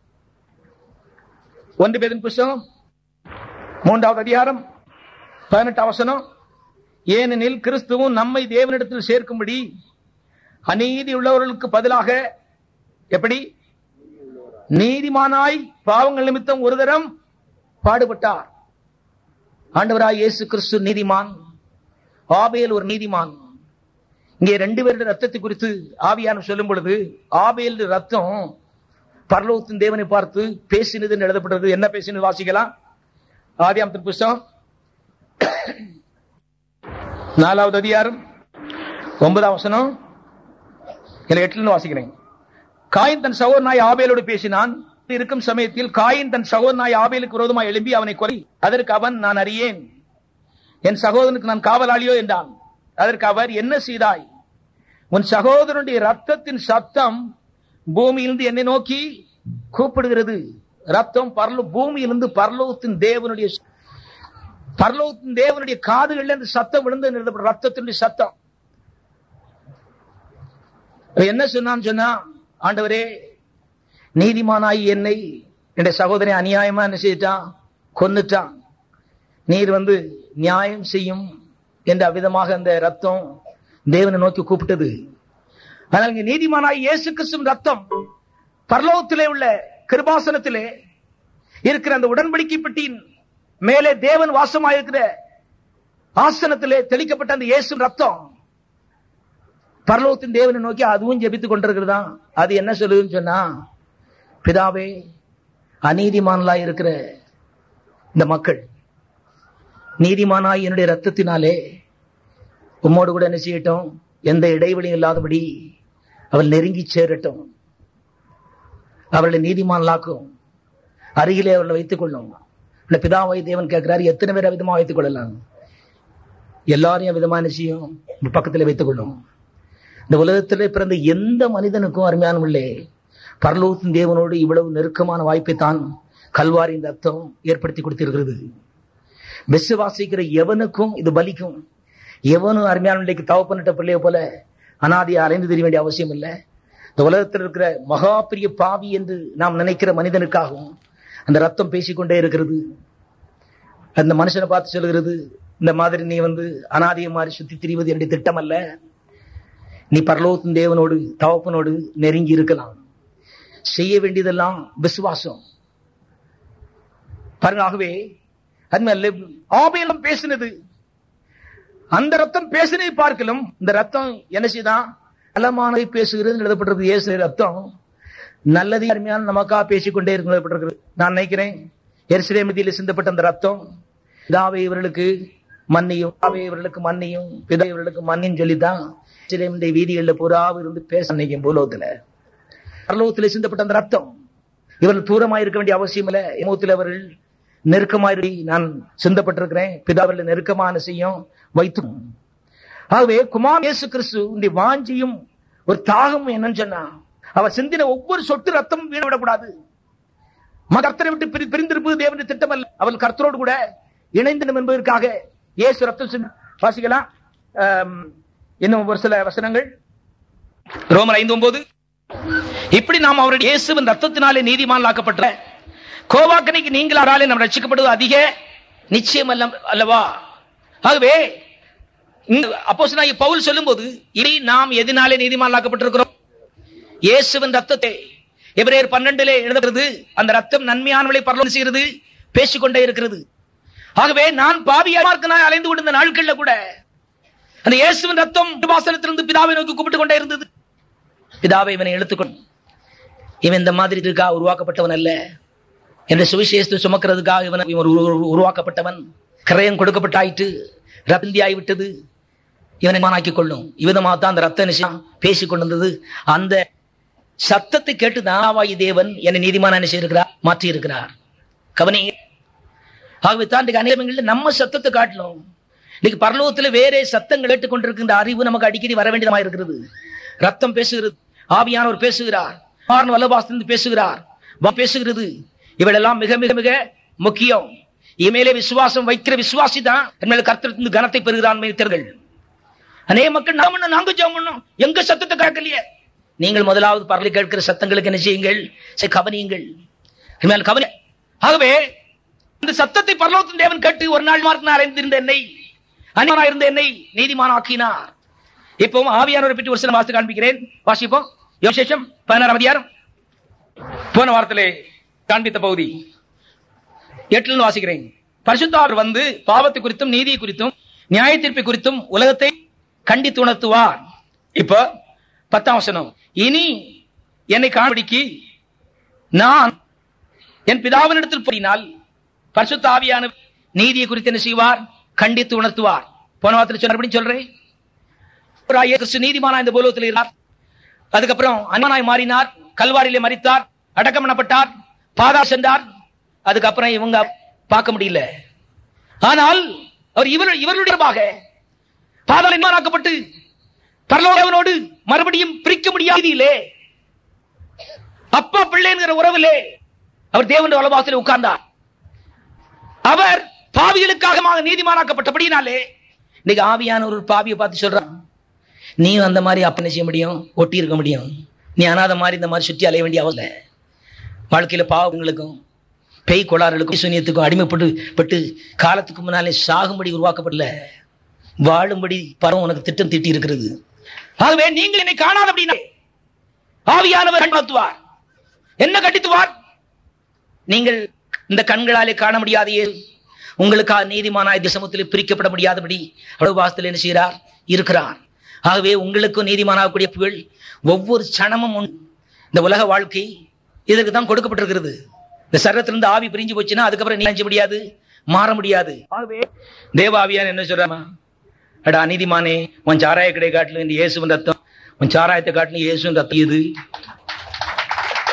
ஒன்று பேதின் புஸ்தகம் மூன்றாவது அதிகாரம் பதினெட்டு அவசனம் ஏனெனில் கிறிஸ்துவும் நம்மை தேவனிடத்தில் சேர்க்கும்படி அநீதி உள்ளவர்களுக்கு பதிலாக எப்படி நீதிமானாய் பாவங்கள் நிமித்தம் ஒரு தரம் பாடுபட்டார் ஆண்டவராய் இயேசு கிறிஸ்து நீதிமான் ஆபேல் ஒரு நீதிமான் இங்கே ரெண்டு பேருடைய ரத்தத்தை குறித்து ஆவியான சொல்லும் பொழுது ஆபேல் ரத்தம் பரலோகத்தின் தேவனை பார்த்து பேசினது என்று எழுதப்பட்டது என்ன பேசினது வாசிக்கலாம் ஆதியாமத்தின் புஸ்தகம் நாலாவது அதிகாரம் ஒன்பதாம் வசனம் இல்ல எட்டுல இருந்து வாசிக்கிறேன் காயின் தன் சகோதரனாய் ஆபேலோடு பேசினான் இருக்கும் சமயத்தில் காயின் தன் சகோதரனாய் ஆபேலுக்கு விரோதமாய் எழும்பி அவனை கொலை அதற்கு அவன் நான் அறியேன் என் சகோதரனுக்கு நான் காவலாளியோ என்றான் அதற்கு அவர் என்ன செய்தாய் உன் சகோதரனுடைய ரத்தத்தின் சத்தம் பூமியிலிருந்து என்னை நோக்கி கூப்பிடுகிறது ரத்தம் பரலோ பூமியிலிருந்து பரலோகத்தின் தேவனுடைய பரலோகத்தின் தேவனுடைய காதுகள்ல இந்த சத்தம் விழுந்து எழுதப்பட்ட ரத்தத்தினுடைய சத்தம் அவன் என்ன சொன்னான்னு சொன்னா ஆண்டவரே நீதிமானாய் என்னை என்னுடைய சகோதரன் அநியாயமா என்ன செய்யிட்டான் கொன்னுட்டான் நீர் வந்து நியாயம் செய்யும் என்ற அவ்விதமாக அந்த ரத்தம் தேவனை நோக்கி கூப்பிட்டது ஆனால் இங்க நீதிமானாய் இயேசு கிறிஸ்துவின் ரத்தம் பரலோகத்திலே உள்ள கிருபாசனத்திலே இருக்கிற அந்த உடன்படிக்கை பெட்டியின் மேலே தேவன் வாசமாயிருக்கிற ஆசனத்திலே தெளிக்கப்பட்ட அந்த இயேசு ரத்தம் பரலோகத்தின் தேவனை நோக்கி அதுவும் ஜெபித்துக் கொண்டிருக்கிறதா அது என்ன சொல்லுதுன்னு சொன்னா பிதாவே அநீதிமான்களா இருக்கிற இந்த மக்கள் நீதிமானாய் என்னுடைய ரத்தத்தினாலே உம்மோடு கூட என்ன செய்யட்டும் எந்த இடைவெளியும் இல்லாதபடி அவள் நெருங்கி சேரட்டும் அவர்களை நீதிமான்களாக்கும் அருகிலே அவர்களை வைத்துக் கொள்ளும் இந்த பிதாவை தேவன் கேட்கிறாரு எத்தனை பேர் விதமா வைத்துக் கொள்ளலாம் எல்லாரையும் விதமான விஷயம் பக்கத்தில் வைத்துக் கொள்ளும் இந்த உலகத்திலே பிறந்த எந்த மனிதனுக்கும் அருமையான உள்ளே பரலோகத்தின் தேவனோடு இவ்வளவு நெருக்கமான வாய்ப்பை தான் கல்வாரியின் ரத்தம் ஏற்படுத்தி கொடுத்திருக்கிறது விசுவாசிக்கிற எவனுக்கும் இது பலிக்கும் எவனும் அருமையான நிலைக்கு தவப்பனிட்ட பிள்ளைய போல அனாதியை அலைந்து தெரிய வேண்டிய அவசியம் இல்லை இந்த உலகத்தில் இருக்கிற மகா பெரிய பாவி என்று நாம் நினைக்கிற மனிதனுக்காகவும் அந்த ரத்தம் பேசிக்கொண்டே இருக்கிறது அந்த மனுஷனை பார்த்து சொல்கிறது இந்த மாதிரி நீ வந்து அனாதிய மாதிரி சுத்தி திரிவது என்னுடைய திட்டம் அல்ல நீ பரலோகத்தின் தேவனோடு தவப்பனோடு நெருங்கி இருக்கலாம் செய்ய வேண்டியதெல்லாம் விசுவாசம் பாருங்க ஆகவே அது ஆபேலம் பேசினது அந்த ரத்தம் பேசினதை பார்க்கலும் இந்த ரத்தம் என்ன செய்தான் நலமானதை பேசுகிறது எழுதப்பட்டிருக்கு இயேசு ரத்தம் நல்லது அருமையான நமக்காக பேசிக்கொண்டே இருக்கு எழுதப்பட்டிருக்கு நான் நினைக்கிறேன் எரிசிலே மத்தியில் சிந்தப்பட்ட அந்த ரத்தம் பிதாவை இவர்களுக்கு மன்னியும் பிதாவை இவர்களுக்கு மன்னியும் பிதா இவர்களுக்கு மன்னியும் சொல்லித்தான் எரிசிலேமுடைய வீதிகளில் புறாவு இருந்து பேச நினைக்கும் பூலோகத்துல பரலோகத்தில் சிந்தப்பட்ட அந்த ரத்தம் இவர்கள் தூரமாக இருக்க வேண்டிய அவசியம் இல்லை எமோத்தில் அவர்கள் நெருக்கமாக நான் சிந்தப்பட்டிருக்கிறேன் பிதாவில் நெருக்கமான செய்யும் வைத்து ஆகவே குமார் இயேசு கிறிஸ்து இந்த வாஞ்சியும் ஒரு தாகம் என்னன்னு சொன்னா அவர் சிந்தின ஒவ்வொரு சொட்டு ரத்தம் வீணவிடக்கூடாது கர்த்தரை விட்டு பிரி பிரிந்திருப்பது தேவனுடைய திட்டம் அல்ல அவள் கர்த்தரோடு கூட இணைந்தனும் என்பதற்காக இயேசு ரத்தம் சிந்தி வாசிக்கலாம் இன்னும் ஒரு சில வசனங்கள் ரோமர் ஐந்து ஒன்பது இப்படி நாம் அவருடைய இயேசுவின் ரத்தத்தினாலே நீதிமான்லாக்கப்பட்ட கோவாக்கனைக்கு நீங்களாராலே நாம் ரட்சிக்கப்படுவது அதிக நிச்சயம் அல்ல அல்லவா ஆகவே அப்போ பவுல் சொல்லும் போது இனி நாம் எதனாலே நீதிமான்லாக்கப்பட்டிருக்கிறோம் இயேசுவின் ரத்தத்தை எபிரேயர் பன்னெண்டிலே எழுதுகிறது அந்த ரத்தம் நன்மையானவளை பரலோகம் செய்கிறது பேசிக்கொண்டே இருக்கிறது ஆகவே நான் பாவியார்க்கனாய் அலைந்து கொண்டிருந்த நாட்கள்ல கூட அந்த இயேசுவின் ரத்தம் வாசனத்திலிருந்து பிதாவை நோக்கி கூப்பிட்டு கொண்டே இருந்தது பிதாவை இவனை எடுத்துக்கொண்டு இவன் இந்த மாதிரி இருக்கா உருவாக்கப்பட்டவன் அல்ல என்ற சுவிசேஷத்தை சுமக்கிறதுக்காக இவன் உருவாக்கப்பட்டவன் கிரயம் கொடுக்கப்பட்டாயிட்டு ரத்தி ஆகிவிட்டது இவனை மானாக்கிக் கொள்ளும் இவ்விதமாக தான் அந்த ரத்த நிச்சயம் பேசிக் கொண்டிருந்தது அந்த சத்தத்தை கேட்டு தாவாயி தேவன் என்னை நீதிமான என்ன செய்திருக்கிறார் மாற்றி இருக்கிறார் கவனி ஆகவே தான் அநேகங்களில் நம்ம சத்தத்தை காட்டணும் இன்னைக்கு பரலோகத்தில் வேற சத்தங்கள் கேட்டுக்கொண்டிருக்கின்ற அறிவு நமக்கு அடிக்கடி வர வேண்டியதாக இருக்கிறது ரத்தம் பேசுகிறது ஆவியானவர் பேசுகிறார் வல்லபாசத்திலிருந்து பேசுகிறார் பேசுகிறது இவளெல்லாம் மிக மிக மிக முக்கியம் இமேலே விசுவாசம் வைக்கிற விசுவாசி தான் மேல கர்த்தத்திலிருந்து கனத்தை பெறுகிறான் மேய்த்தர்கள் அநேக மக்கள் நாம் நாங்க ஜெபம் பண்ணோம் எங்க சத்தத்தை கேட்கலையே நீங்கள் முதலாவது பரவலை கேட்கிற சத்தங்களுக்கு என்ன செய்யுங்கள் கவனியுங்கள் மேல் கவனி ஆகவே இந்த சத்தத்தை பரலோகத்தின் தேவன் கேட்டு ஒரு நாள் மார்க் அறிந்திருந்த என்னை அநியனா இருந்த என்னை நீதிமான ஆக்கினார் இப்பவும் ஆவியானவரை பற்றி ஒரு சில வாசத்தை காண்பிக்கிறேன் வாசிப்போம் யோசேஷம் பதினாறாம் அதிகாரம் போன வாரத்திலே காண்பித்த பகுதி எட்டுல வாசிக்கிறேன் பரிசுத்தாவர் வந்து பாவத்தை குறித்தும் நீதியை குறித்தும் நியாய தீர்ப்பை குறித்தும் உலகத்தை கண்டித்து உணர்த்துவார் இப்ப பத்தாம் வசனம் இனி என்னை காண்பிடிக்கு நான் என் பிதாவினிடத்தில் போயினால் பரிசுத்த ஆவியான நீதியை குறித்து என்ன செய்வார் கண்டித்து உணர்த்துவார் போன வாரத்தில் சொன்ன சொல்றேன் கிறிஸ்து நீதிமானா இந்த பூலோகத்தில் இருந்தார் அதுக்கப்புறம் அன்மானாய் மாறினார் கல்வாரியிலே மறித்தார் அடக்கம் பண்ணப்பட்டார் பாதா சென்றார் அதுக்கப்புறம் இவங்க பார்க்க முடியல ஆனால் அவர் இவர் இவருடைய பாதாள என்மானாக்கப்பட்டு பரலோகவனோடு மறுபடியும் பிரிக்க முடியாதிலே அப்பா பிள்ளைங்கிற உறவிலே அவர் தேவன் வலபாசத்தில் உட்கார்ந்தார் அவர் பாவிகளுக்காக நீதிமானாக்கப்பட்டபடினாலே இன்னைக்கு ஆவியான ஒரு பாவியை பார்த்து சொல்றான் நீ அந்த மாதிரி அப்ப என்ன செய்ய முடியும் ஒட்டி இருக்க முடியும் நீ அனாத மாதிரி இந்த மாதிரி சுற்றி அலைய வேண்டிய அவசியம் வாழ்க்கையில பாவங்களுக்கும் பெய் கோளாறுகளுக்கும் சூன்யத்துக்கும் அடிமைப்பட்டு பட்டு காலத்துக்கு முன்னாலே சாகும்படி உருவாக்கப்படல வாழும்படி பரம் உனக்கு திட்டம் திட்டி இருக்கிறது ஆகவே நீங்கள் என்னை காணாத அப்படின்னா ஆவியானவர் கண்பத்துவார் என்ன கட்டித்துவார் நீங்கள் இந்த கண்களாலே காண முடியாதையே உங்களுக்காக நீதிமானாய் திசமத்தில் பிரிக்கப்பட முடியாதபடி அவ்வளவு வாசத்தில் என்ன செய்கிறார் இருக்கிறார் ஆகவே உங்களுக்கும் நீதிமானாகக்கூடிய புகழ் ஒவ்வொரு சனமும் இந்த உலக வாழ்க்கை இதற்கு தான் கொடுக்கப்பட்டிருக்கிறது இந்த சரத்திலிருந்து ஆவி பிரிஞ்சு போச்சுன்னா அதுக்கப்புறம் நீ அஞ்ச முடியாது மாற முடியாது ஆகவே தேவாவியான் என்ன சொல்றாமா அடா நீதிமானே உன் சாராய கடை காட்டிலும் இந்த இயேசுவின் ரத்தம் உன் சாராயத்தை காட்டிலும் இயேசுவின் ரத்தம் இது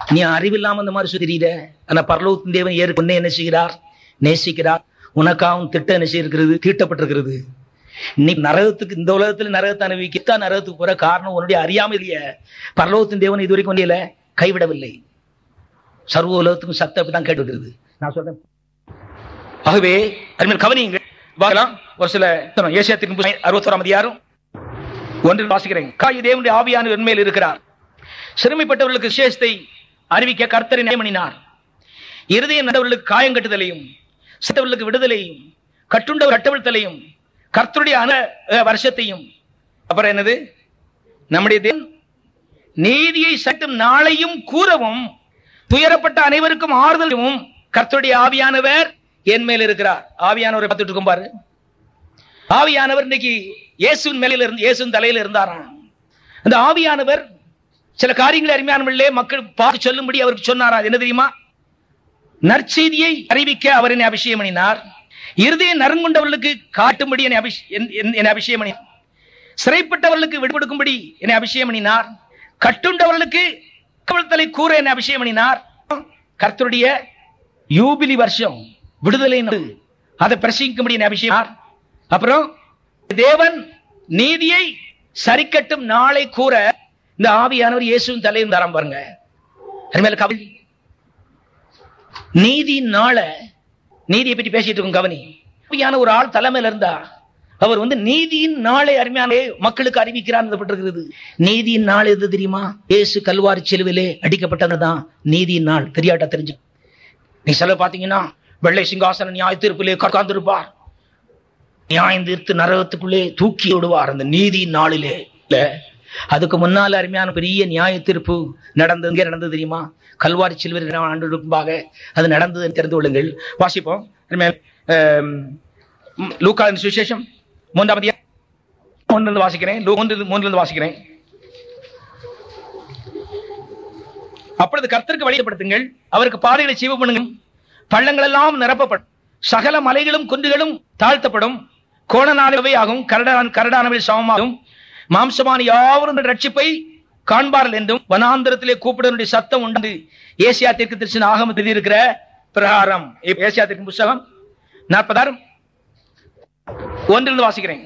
நீ அறிவில்லாம இந்த மாதிரி சுத்திரிட ஆனா பரலோகத்தின் தேவன் ஏறு உன்னை என்ன செய்கிறார் நேசிக்கிறார் உனக்காகவும் திட்டம் என்ன செய்யிருக்கிறது தீட்டப்பட்டிருக்கிறது நீ நரகத்துக்கு இந்த உலகத்துல நரகத்தை அனுபவிக்கத்தா நரகத்துக்கு போற காரணம் உன்னுடைய அறியாமையிலேயே பரலோகத்தின் தேவன் இது வரைக்கும் வண்டியில கைவிடவில்லை சர்வ உலகத்துக்கும் சத்தம் தான் கேட்டுக்கிறது நான் சொல்றேன் ஆகவே அருமையில் கவனியுங்கள் பார்க்கலாம் ஒரு சில ஏசியாத்திற்கு அறுபத்தோராம் அதிகாரம் ஒன்றில் வாசிக்கிறேன் காய் தேவனுடைய ஆவியான உண்மையில் இருக்கிறார் சிறுமைப்பட்டவர்களுக்கு விசேஷத்தை அறிவிக்க கர்த்தரை நியமனினார் இருதயம் நடவர்களுக்கு காயம் கட்டுதலையும் சித்தவர்களுக்கு விடுதலையும் கட்டுண்டவர் கட்டவிழ்த்தலையும் கர்த்தருடைய அன அஹ், வருஷத்தையும் அப்புறம் என்னது நம்முடைய தேவன் நீதியை சட்டும் நாளையும் கூறவும் துயரப்பட்ட அனைவருக்கும் ஆறுதலும் கர்த்தருடைய ஆவியானவர் என் மேல் இருக்கிறார் ஆவியானவரை பார்த்துட்டு இருக்கும் பாரு ஆவியானவர் இன்னைக்கு இயேசுவின் மேலையில இருந்து இயேசுவின் தலையில இருந்தாராம் அந்த ஆவியானவர் சில காரியங்களை அருமையானவர்களே மக்கள் பார்த்து சொல்லும்படி அவருக்கு சொன்னாரா அது என்ன தெரியுமா நற்செய்தியை அறிவிக்க அவர் என்னை அபிஷேகம் பண்ணினார் இருதய நறுங்குண்டவர்களுக்கு காட்டும்படி என்னை அபிஷ் என்- என்- என்னை அபிஷேகம் பண்ணினார் சிறைப்பட்டவர்களுக்கு விடுபடுக்கும்படி என்னை அபிஷேகம் பண்ணினார் கட்டுண்டவர்களுக்கு கவல்தலை கூற என்னை அபிஷேகம் பண்ணினார் கர்த்தருடைய யூபிலி வருஷம் விடுதலை நாள். அதை பிரசங்கிக்கும்படி என்னை அபிஷேகம் அப்புறம் தேவன் நீதியை சரிக்கட்டும் நாளை கூற இந்த ஆவியானவர் இயேசுவின் தலையும் தரம் பாருங்க அருமையில கவனி நீதியின் நாள நீதியை பற்றி பேசிட்டு இருக்கும் கவனி ஆவியான ஒரு ஆள் தலைமையில இருந்தா அவர் வந்து நீதியின் நாளை அருமையானே மக்களுக்கு அறிவிக்கிறார் எழுதப்பட்டிருக்கிறது நீதியின் நாள் எது தெரியுமா இயேசு கல்வாரி செலுவிலே அடிக்கப்பட்டதுதான் நீதியின் நாள் தெரியாட்டா தெரிஞ்சு நீ சில பாத்தீங்கன்னா வெள்ளை சிங்காசன நியாய தீர்ப்பிலே உட்கார்ந்திருப்பார் நியாயம் தீர்த்து நரகத்துக்குள்ளே தூக்கி விடுவார் அந்த நீதியின் நாளிலே இல்ல அதுக்கு முன்னால அருமையான பெரிய நியாய தீர்ப்பு நடந்தது எங்கே நடந்தது தெரியுமா கல்வாரி சில்வர் ஆண்டு முன்பாக அது நடந்தது தெரிந்து கொள்ளுங்கள் வாசிப்போம் அருமையான, ஆம், ம், லூக்காவின் சுவிசேஷம் மூன்றாம் அதிகாரம் ஒன்றிலிருந்து வாசிக்கிறேன் லூ- மூன்றிலிருந்து மூன்றிலிருந்து வாசிக்கிறேன் அப்பொழுது கர்த்தருக்கு வழிபடுத்துங்கள் அவருக்கு பாதைகளை சீவ பண்ணுங்கள் பள்ளங்கள் எல்லாம் நிரப்பப்படும் சகல மலைகளும் குன்றுகளும் தாழ்த்தப்படும் கோணனானவை ஆகும் கரடான் கரடானவை சமமாகும் மாம்சமான யாவரும் ரட்சிப்பை காண்பார்கள் என்றும் வனாந்திரத்திலே கூப்பிடுவனுடைய சத்தம் உண்டு ஏசியா தெற்கு திருச்சின் ஆகமத்தில் இருக்கிற பிரகாரம் இப்ப ஏசியா தெற்கு புஸ்தகம் நாற்பதாயிரம் ஒன்றிலிருந்து வாசிக்கிறேன்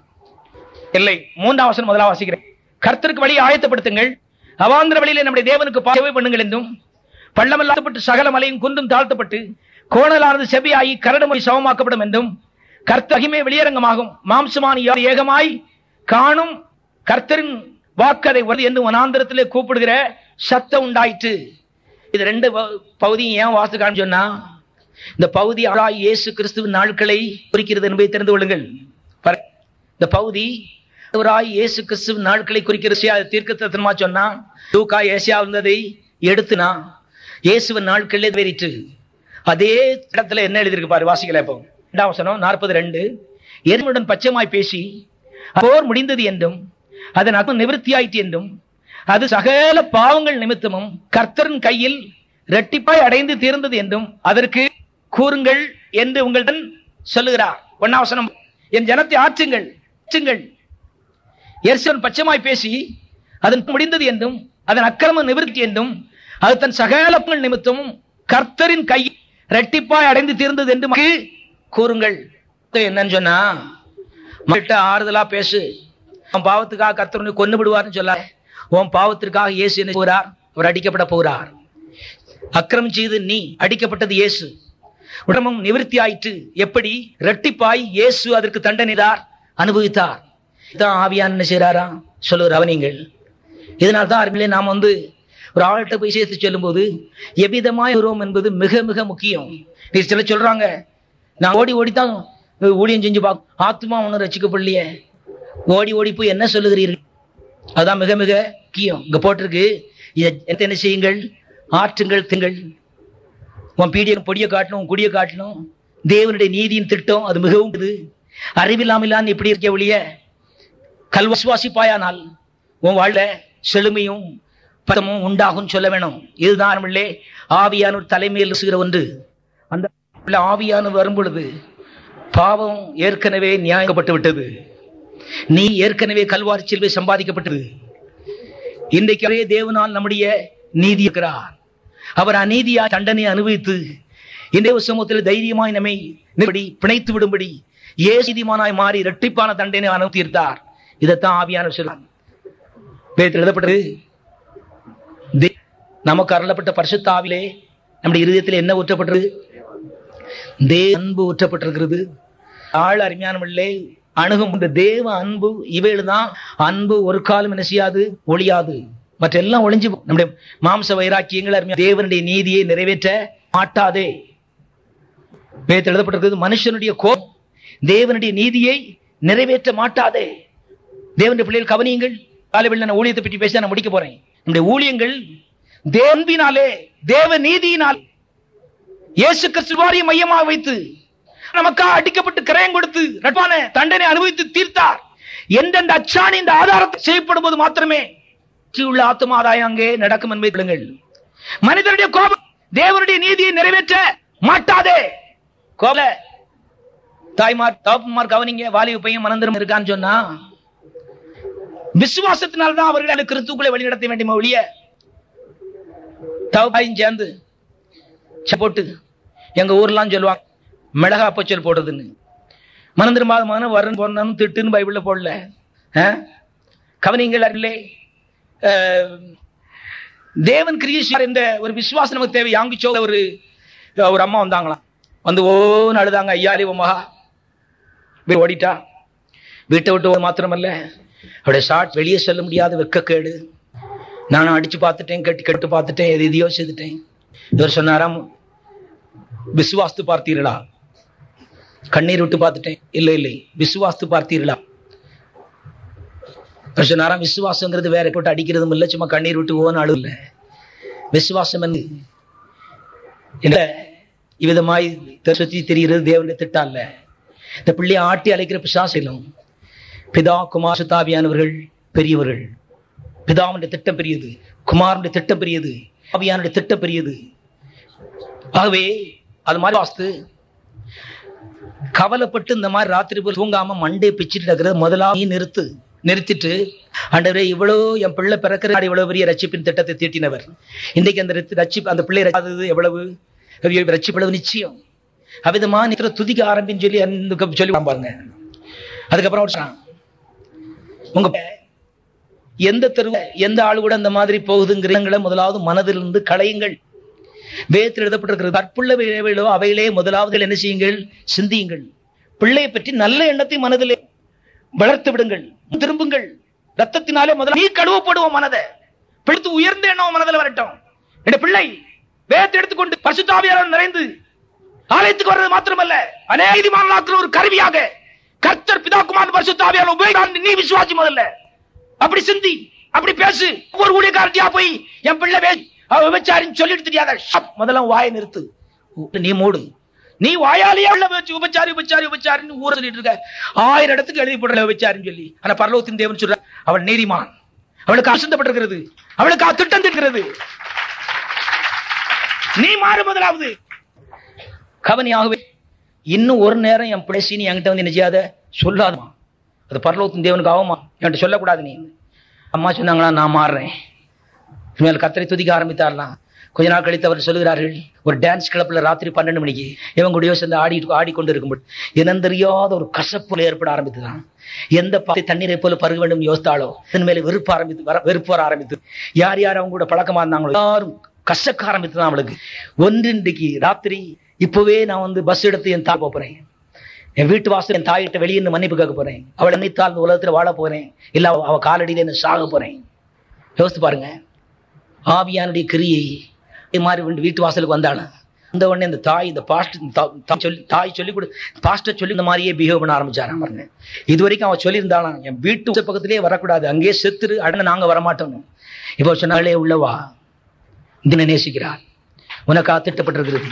இல்லை மூன்றாம் வசனம் முதலாக வாசிக்கிறேன் கர்த்தருக்கு வழியை ஆயத்தப்படுத்துங்கள் அவாந்திர வழியிலே நம்முடைய தேவனுக்கு பாவை பண்ணுங்கள் என்றும் பள்ளமல்லாதப்பட்டு சகல மலையும் குன்றும் தாழ்த்தப்பட்டு கோணலானது செவியாகி கரடுமொழி சமமாக்கப்படும் என்றும் கர்த்தகிமே வெளியரங்கமாகும் மாம்சமான யார் ஏகமாய் காணும் கர்த்தரின் வாக்கதை வருது என்று வனாந்திரத்திலே கூப்பிடுகிற சத்தம் உண்டாயிற்று இது ரெண்டு ப- பகுதியும் ஏன் வாசிக்கான்னு சொன்னா இந்த பகுதி ஆளாய் இயேசு கிறிஸ்துவின் நாட்களை குறிக்கிறது என்பதை தெரிந்து கொள்ளுங்கள் பாரு. இந்த பகுதி ஆண்டவராய் இயேசு கிறிஸ்துவின் நாட்களை குறிக்கிறது அது தீர்க்கத்தனமா சொன்னா லூக்கா ஏசியா இருந்ததை எடுத்துனா இயேசுவின் நாட்களே வேறிட்டு அதே இடத்துல என்ன எழுதியிருக்கு பாரு வாசிக்கல இப்போ இரண்டாம் வசனம் நாற்பது ரெண்டு எருமையுடன் பச்சைமாய் பேசி போர் முடிந்தது என்றும் அதன் அர்த்தம் நிவர்த்தியாயிற்று என்றும் அது சகல பாவங்கள் நிமித்தமும் கர்த்தரின் கையில் இரட்டிப்பாய் அடைந்து தீர்ந்தது என்றும் அதற்கு கூறுங்கள் என்று உங்களிடம் சொல்லுகிறார் ஒன்னாவசனம் என் ஜனத்தை ஆற்றுங்கள் ஆற்றுங்கள் எர்சன் பச்சமாய் பேசி அதன் முடிந்தது என்றும் அதன் அக்கிரம நிவர்த்தி என்றும் அது தன் சகல பாவங்கள் நிமித்தமும் கர்த்தரின் கை இரட்டிப்பாய் அடைந்து தீர்ந்தது என்று மக்களுக்கு கூறுங்கள் என்னன்னு சொன்னா மக்கள்கிட்ட ஆறுதலா பேசு உன் பாவத்துக்காக கர்த்தர் உன்னை கொன்னு விடுவார்னு சொல்ல உன் பாவத்திற்காக இயேசு என்ன போகிறார் அவர் அடிக்கப்பட போகிறார் அக்கிரம் செய்து நீ அடிக்கப்பட்டது இயேசு உடம்பும் நிவிருத்தி ஆயிற்று எப்படி இரட்டிப்பாய் இயேசு அதற்கு தண்டனைதார் அனுபவித்தார் இதான் ஆவியான் என்ன செய்றாரா சொல்லுவார் அவனிங்கள் இதனால் தான் அருமையிலே நாம் வந்து ஒரு ஆள்கிட்ட போய் சேர்த்து சொல்லும்போது எவ்விதமாய் வருவோம் என்பது மிக மிக முக்கியம் நீ சில சொல்றாங்க நான் ஓடி ஓடித்தான் ஊழியம் செஞ்சு பார்க்க ஆத்மா ஒன்றும் ரசிக்கப்படலையே ஓடி ஓடி போய் என்ன சொல்லுகிறீர்கள் அதான் மிக மிக முக்கியம் இங்க போட்டிருக்கு இதை என்ன செய்யுங்கள் ஆற்றுங்கள் திங்கள் உன் பீடிய பொடியை காட்டணும் உன் குடியை காட்டணும் தேவனுடைய நீதியின் திட்டம் அது மிகவும் இது அறிவில்லாமலான்னு இப்படி இருக்க ஒழிய கல்வசுவாசிப்பாயானால் உன் வாழ செழுமையும் பதமும் உண்டாகும் சொல்ல வேணும் இதுதான் நம்மளே ஆவியானவர் தலைமையில் செய்கிற ஒன்று அந்த உள்ள ஆவியானவர் வரும் பொழுது பாவம் ஏற்கனவே நியாயப்பட்டு விட்டது நீ ஏற்கனவே கல்வாரி செல்வை சம்பாதிக்கப்பட்டது இன்றைக்கு அதே தேவனால் நம்முடைய நீதி இருக்கிறார் அவர் அநீதியா தண்டனை அனுபவித்து இந்த சமூகத்தில் தைரியமாய் நம்மை நிறுத்தி பிணைத்து விடும்படி ஏசிதிமானாய் மாறி இரட்டிப்பான தண்டனை அனுபவித்தார் இதைத்தான் ஆவியான சொல்றாங்க வேதத்தில் எழுதப்பட்டது தே- நமக்கு அருளப்பட்ட பரிசுத்த ஆவிலே நம்முடைய இருதயத்தில் என்ன ஊற்றப்பட்டது தே அன்பு ஊற்றப்பட்டிருக்கிறது ஆள் அருமையானவர்களே அணுகும் இந்த தேவ அன்பு இவைகள் தான் அன்பு ஒரு காலம் என்ன செய்யாது ஒழியாது மற்றெல்லாம் ஒளிஞ்சு போகும். நம்முடைய மாம்ச வைராக்கியங்கள் அருமையா தேவனுடைய நீதியை நிறைவேற்ற மாட்டாதே வேதத்தில் எழுதப்பட்டிருக்கிறது மனுஷனுடைய கோபம் தேவனுடைய நீதியை நிறைவேற்ற மாட்டாதே தேவனுடைய பிள்ளைகள் கவனியுங்கள் காலையில் நான் ஊழியத்தை பற்றி பேச நான் முடிக்க போறேன் நம்முடைய ஊழியங்கள் தேவன்பினாலே தேவ நீதியினால் இயேசு கிறிஸ்துவாரியை மையமாக வைத்து நமக்காக அடிக்கப்பட்டு கிரயம் கொடுத்து ரட்பான தண்டனை அனுபவித்து தீர்த்தார் எந்தெந்த அச்சாணி இந்த ஆதாரத்தை செய்யப்படும் போது மாத்திரமே உள்ள ஆத்ம ஆதாயம் அங்கே நடக்கும் என்பதை விடுங்கள் மனிதனுடைய கோபம் தேவனுடைய நீதியை நிறைவேற்ற மாட்டாதே கோபல தாய்மார் தகப்பன்மார் கவனிங்க வாலிப பையன் மனந்திரம் இருக்கான்னு சொன்னா விசுவாசத்தினால்தான் அவர்கள் அந்த கிறிஸ்துக்குள்ளே வழிநடத்த வேண்டுமே ஒழிய தவப்பாயும் சேர்ந்து ச- போட்டு எங்க ஊர்லாம் சொல்லுவாங்க மிளகா பச்சல் போடுறதுன்னு மனந்திரமாத மகன வரன் போனான்னு திட்டுன்னு பைபிள்ல போடல ஆ? கவனிங்கள் அருளே அஹ், தேவன் கிரியேஷன் என்ற ஒரு விசுவாசம் நமக்கு தேவை யாங்கிச்சோ ஒரு ஒரு அம்மா வந்தாங்களாம் வந்து ஓன்னு அழுதாங்க ஐயாலி மகா வீடு ஓடிட்டா வீட்டை விட்டு ஓட மாத்திரமல்ல அவருடைய ஷார்ட் வெளியே செல்ல முடியாத வெக்கக்கேடு நானும் அடிச்சு பார்த்துட்டேன் கட்டி கட்டு பார்த்துட்டேன் எது எதையோ செய்துட்டேன் இவர் சொன்னாராம் விசுவாஸ்து பார்த்தீர்களா கண்ணீர் விட்டு பார்த்துட்டேன் இல்லை இல்லை விசுவாஸ்து பார்த்தீர்களா இவர் சொன்னாராம் விசுவாசங்கிறது வேற போட்டு அடிக்கிறதும் இல்லை சும்மா கண்ணீர் விட்டு ஓன்னு அழு இல்லை விசுவாசம் என்ன இல்ல இவ்விதமாய் தெ- சுத்தி தெரிகிறது தேவனுடைய திட்டம் அல்ல இந்த பிள்ளையை ஆட்டி அழைக்கிற பிசாசிலும் பிதா குமார் சுத்தாவியானவர்கள் பெரியவர்கள் பிதாவுடைய திட்டம் பெரியது குமாரனுடைய திட்டம் பெரியது ஆவியானுடைய திட்டம் பெரியது ஆகவே அது மாதிரி வாஸ்து கவலைப்பட்டு இந்த மாதிரி ராத்திரி போல் தூங்காம மண்டே பிச்சுட்டு இருக்கிறது முதலாக நீ நிறுத்து நிறுத்திட்டு ஆண்டவரே இவ்வளவு என் பிள்ளை பிறக்கிற இவ்வளவு பெரிய ரட்சிப்பின் திட்டத்தை தீட்டினவர் இன்றைக்கு அந்த ரத்தி- ரட்சிப்பு அந்த பிள்ளை ரட்சாதது எவ்வளவு பெரிய ரட்சிப்பளவு நிச்சயம் அவிதமா நிக்கிற துதிக்க ஆரம்பின்னு சொல்லி அந்த சொல்லி பாருங்க அதுக்கப்புறம் ஒரு சொன்னான், உங்க எந்த தெரு எந்த ஆளு கூட அந்த மாதிரி போகுதுங்கிறீங்கள முதலாவது மனதிலிருந்து களையுங்கள் வேதத்தில் எழுதப்பட்டிருக்கிறது கற்புள்ள விளைவுகளோ அவைகளே முதலாவது என்ன செய்யுங்கள் சிந்தியுங்கள் பிள்ளையை பற்றி நல்ல எண்ணத்தை மனதிலே வளர்த்து விடுங்கள் திரும்புங்கள் ரத்தத்தினாலே முதல்ல நீ கழுவப்படுவோம் மனதை பிடித்து உயர்ந்த எண்ணம் மனதில் வரட்டும் என் பிள்ளை வேதத்தை எடுத்துக்கொண்டு பரிசுத்தாவியாளர் நிறைந்து ஆலயத்துக்கு வர்றது மாத்திரமல்ல அநேகமான ஒரு கருவியாக கர்த்தர் பிதாக்குமார் பரிசுத்தாவியாளர் உபயோகம் நீ விசுவாசி முதல்ல அப்படி சிந்தி அப்படி பேசு ஒரு ஊழியக்காரட்டியா போய் என் பிள்ளை வே அவ விபச்சாரின்னு சொல்லிட்டு தெரியாத ஷப், முதல்ல உன் வாயை நிறுத்து நீ மூடு நீ வாயாலேயே உள்ள வச்சு உபச்சாரி உபச்சாரி உபச்சாரின்னு ஊர சொல்லிட்டு இருக்க ஆயிரம் இடத்துக்கு எழுதி போடல உபச்சாரின்னு சொல்லி ஆனா பரலோகத்தின் தேவன் சொல்ற அவள் நீதிமான் அவளுக்கு அசந்தப்பட்டிருக்கிறது அவளுக்கு அ- திட்டம் இருக்கிறது நீ மாறு முதலாவது கவனியாகவே இன்னும் ஒரு நேரம் என் பிழைச்சி நீ என்கிட்ட வந்து என்ன செய்யாத சொல்லாதமா அது பரலோகத்தின் தேவனுக்கு ஆகுமா என்கிட்ட சொல்லக்கூடாது நீ அம்மா சொன்னாங்களா நான் மாறுறேன் இனிமேல் கத்தரை துதிக்க ஆரம்பித்தாரலாம் கொஞ்ச நாள் கழித்து அவர் சொல்லுகிறார்கள் ஒரு டான்ஸ் கிளப்ல ராத்திரி பன்னெண்டு மணிக்கு இவன் கூடயோ சேர்ந்து ஆடி ஆடிக்கொண்டு இருக்கும்போது இனம் தெரியாத ஒரு கசப்புல ஏற்பட ஆரம்பித்துதான் எந்த பாதை தண்ணீரை போல பருக வேண்டும் யோசித்தாலோ இதன் மேல வெறுப்பு ஆரம்பித்து வர வெறுப்பு வர ஆரம்பித்து யார் யார் அவங்க கூட பழக்கமா இருந்தாங்களோ எல்லாரும் கசக்க ஆரம்பித்துதான் அவளுக்கு ஒன்றின்றைக்கு ராத்திரி இப்பவே நான் வந்து பஸ் எடுத்து என் தாய் போறேன் என் வீட்டு வாசல் என் தாயிட்ட வெளியே இருந்து மன்னிப்பு கேட்க போறேன் அவள் நினைத்தால் இந்த உலகத்துல வாழ போறேன் இல்ல அவ- அவ காலடியில என்ன சாக போறேன் யோசித்து பாருங்க ஆவியானுடைய கிரியை இதே மாதிரி வந்து வீட்டு வாசலுக்கு வந்தாலும் இந்த உடனே இந்த தாய் இந்த பாஸ்ட் சொல்லி தாய் சொல்லி கொடு பாஸ்டர் சொல்லி இந்த மாதிரியே பிஹேவ் பண்ண ஆரம்பிச்சாராம் பாருங்க இது வரைக்கும் அவன் சொல்லியிருந்தாலும் என் வீட்டு பக்கத்திலேயே வரக்கூடாது அங்கேயே செத்துரு அடங்க நாங்க வரமாட்டோம் இப்போ சொன்னாலே உள்ளவா தின நேசிக்கிறார் உனக்கா திட்டப்பட்டிருக்கிறது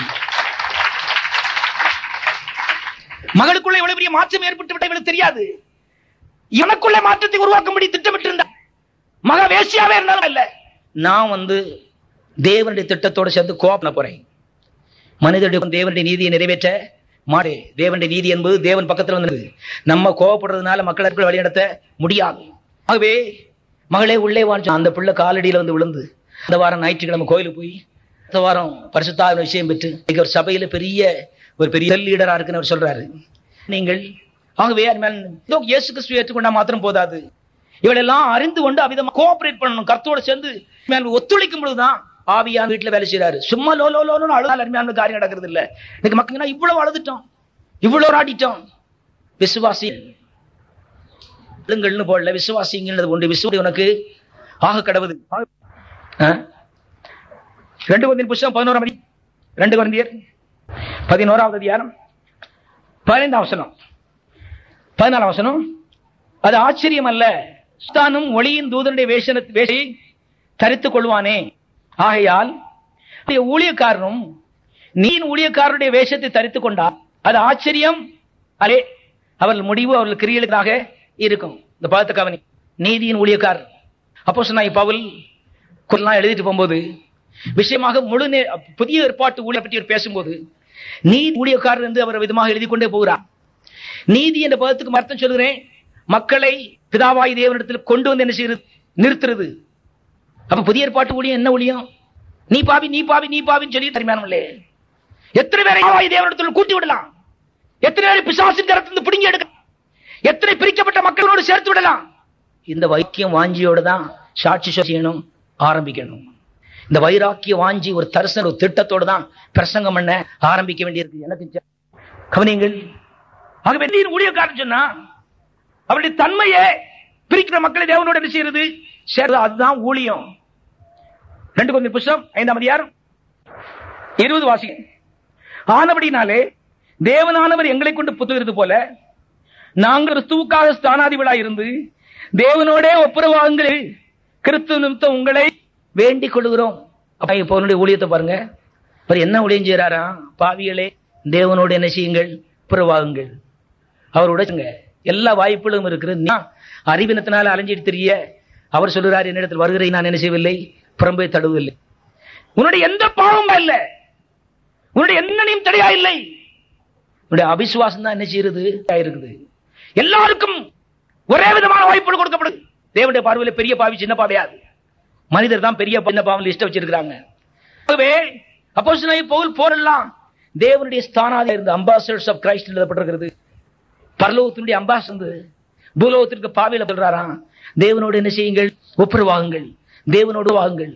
மகளுக்குள்ள இவ்வளவு பெரிய மாற்றம் ஏற்பட்டு விட்ட இவளுக்கு தெரியாது எனக்குள்ள மாற்றத்தை உருவாக்கும்படி திட்டமிட்டு இருந்தா மக வேசியாவே இருந்தாலும் இல்ல நான் வந்து தேவனுடைய திட்டத்தோட சேர்ந்து கோபம் பண்ண போறேன் மனிதனுடைய தேவனுடைய நீதியை நிறைவேற்ற மாடே தேவனுடைய நீதி என்பது தேவன் பக்கத்துல வந்து நம்ம கோவப்படுறதுனால மக்களுக்கு வழி நடத்த முடியாது ஆகவே மகளே உள்ளே வாழ்ந்து அந்த பிள்ளை காலடியில வந்து விழுந்து அந்த வாரம் ஞாயிற்றுக்கிழமை கோயிலுக்கு போய் அடுத்த வாரம் பரிசுத்தாவின் விஷயம் பெற்று இன்னைக்கு ஒரு சபையில பெரிய ஒரு பெரிய லீடரா இருக்குன்னு அவர் சொல்றாரு நீங்கள் ஆகவே அருமையான இதோ இயேசு கிறிஸ்துவை ஏற்றுக்கொண்டா மாத்திரம் போதாது இவளெல்லாம் அறிந்து கொண்டு அவிதமா கோஆபரேட் பண்ணணும் கர்த்தோட சேர்ந்து மேல் ஒத்துழைக்கும் பொழுதுதான் ஆவியான் வீட்டுல வேலை செய்யறாரு சும்மா லோ லோ லோன்னு அழுதால் அருமையான காரியம் நடக்கிறது இல்ல இன்னைக்கு மக்கள் இவ்வளவு அழுதுட்டோம் இவ்வளவு ஆடிட்டோம் விசுவாசி அழுங்கள்னு போடல விசுவாசிங்கிறது ஒன்று விசுவாசி உனக்கு ஆக கடவுது ஆ? ரெண்டு குழந்தையின் புஸ்தகம் பதினோராம் அதி ரெண்டு குழந்தையர் பதினோராவது அதிகாரம் பதினைந்தாம் வசனம் பதினாலாம் வசனம் அது ஆச்சரியம் அல்ல ஸ்தானும் ஒளியின் தூதனுடைய வேஷன வேஷை தரித்துக் கொள்வானே ஆகையால் அவருடைய ஊழியக்காரனும் நீயின் ஊழியக்காரனுடைய வேஷத்தை தரித்துக் கொண்டால் அது ஆச்சரியம் அலே அவர்கள் முடிவு அவர்கள் கிரியலுக்காக இருக்கும் இந்த பாதத்தை கவனி நீதியின் ஊழியக்காரர் அப்போ சொன்னா பவுல் குரலாம் எழுதிட்டு போகும்போது விஷயமாக முழு நே- புதிய ஏற்பாட்டு ஊழிய பற்றி அவர் பேசும்போது நீதி ஊழியக்காரர் என்று அவர் விதமாக எழுதி கொண்டே போகிறார் நீதி என்ற பதத்துக்கு அர்த்தம் சொல்கிறேன் மக்களை பிதாவாய் தேவனிடத்தில் கொண்டு வந்து என்ன செய்யுது நிறுத்துறது அப்ப புதிய ஏற்பாட்டு ஊழியம் என்ன ஊழியம் நீ பாவி நீ பாவி நீ பாவின்னு சொல்லி தரிமானமில்லே எத்தனை பேரை பிதாவாய் தேவனிடத்தில் கூட்டி விடலாம் எத்தனை பேரை பிசாசின் கரத்திலிருந்து பிடுங்கி எடுக்கலாம் எத்தனை பிரிக்கப்பட்ட மக்களோடு சேர்த்து விடலாம் இந்த வைக்கியம் வாஞ்சியோட தான் சாட்சி செய்யணும் ஆரம்பிக்கணும் இந்த வைராக்கிய வாஞ்சி ஒரு தரிசன ஒரு திட்டத்தோட தான் பிரசங்கம் பண்ண ஆரம்பிக்க வேண்டியிருக்கு எனக்கு ஜ- கவனியுங்கள் ஆகவே நீர் ஊழியக்காரன் சொன்னா அவருடைய தன்மையை பிரிக்கிற மக்களை தேவனோட என்ன செய்யறது சேர்றது அதுதான் ஊழியம் ரெண்டு கொஞ்சம் புஸ்தம் ஐந்தாம் அதிகாரம் இருபது வாசிங்க ஆனபடினாலே தேவனானவர் எங்களை கொண்டு புத்துகிறது போல நாங்கள் கிறிஸ்துவுக்காக ஸ்தானாதிபதியா இருந்து தேவனோடே ஒப்புரவாங்கள் கிறிஸ்து நிமித்தம் உங்களை வேண்டிக் கொள்கிறோம் அப்ப இப்போ அவனுடைய ஊழியத்தை பாருங்க அவர் என்ன ஊழியம் செய்யறாரா பாவிகளே தேவனோடு என்ன செய்யுங்கள் ஒப்புரவாகுங்கள் அவரோட சொல்லுங்க. எல்லா வாய்ப்புகளும் இருக்கிறது நான் அறிவினத்தினால அலைஞ்சிட்டு தெரிய அவர் சொல்லுறார் என்னிடத்தில் வருகிறதை நான் என்ன செய்யவில்லை புறம்பே தடுவதில்லை உன்னுடைய எந்த பாவமும் இல்ல உன்னுடைய எண்ணனையும் தடையா இல்லை உன்னுடைய அவிசுவாசம் தான் என்ன செய்யறது இருக்குது எல்லாருக்கும் ஒரே விதமான வாய்ப்புகள் கொடுக்கப்படுது தேவனுடைய பார்வையில பெரிய பாவி சின்ன பாவையாது மனிதர் தான் பெரிய சின்ன பாவம் லிஸ்ட் வச்சிருக்காங்க ஆகவே அப்போ பவுல் போரெல்லாம் தேவனுடைய ஸ்தானாதி இருந்த அம்பாசடர்ஸ் ஆஃப் கிரைஸ்ட் எழுதப்பட்டிருக்கிறது பரலோகத்தினுடைய அம்பாசந்தர் பூலோகத்திற்கு பாவையில சொல்றாராம் தேவனோடு என்ன செய்யுங்கள் ஒப்புரவாகுங்கள் தேவனோடு வாகுங்கள்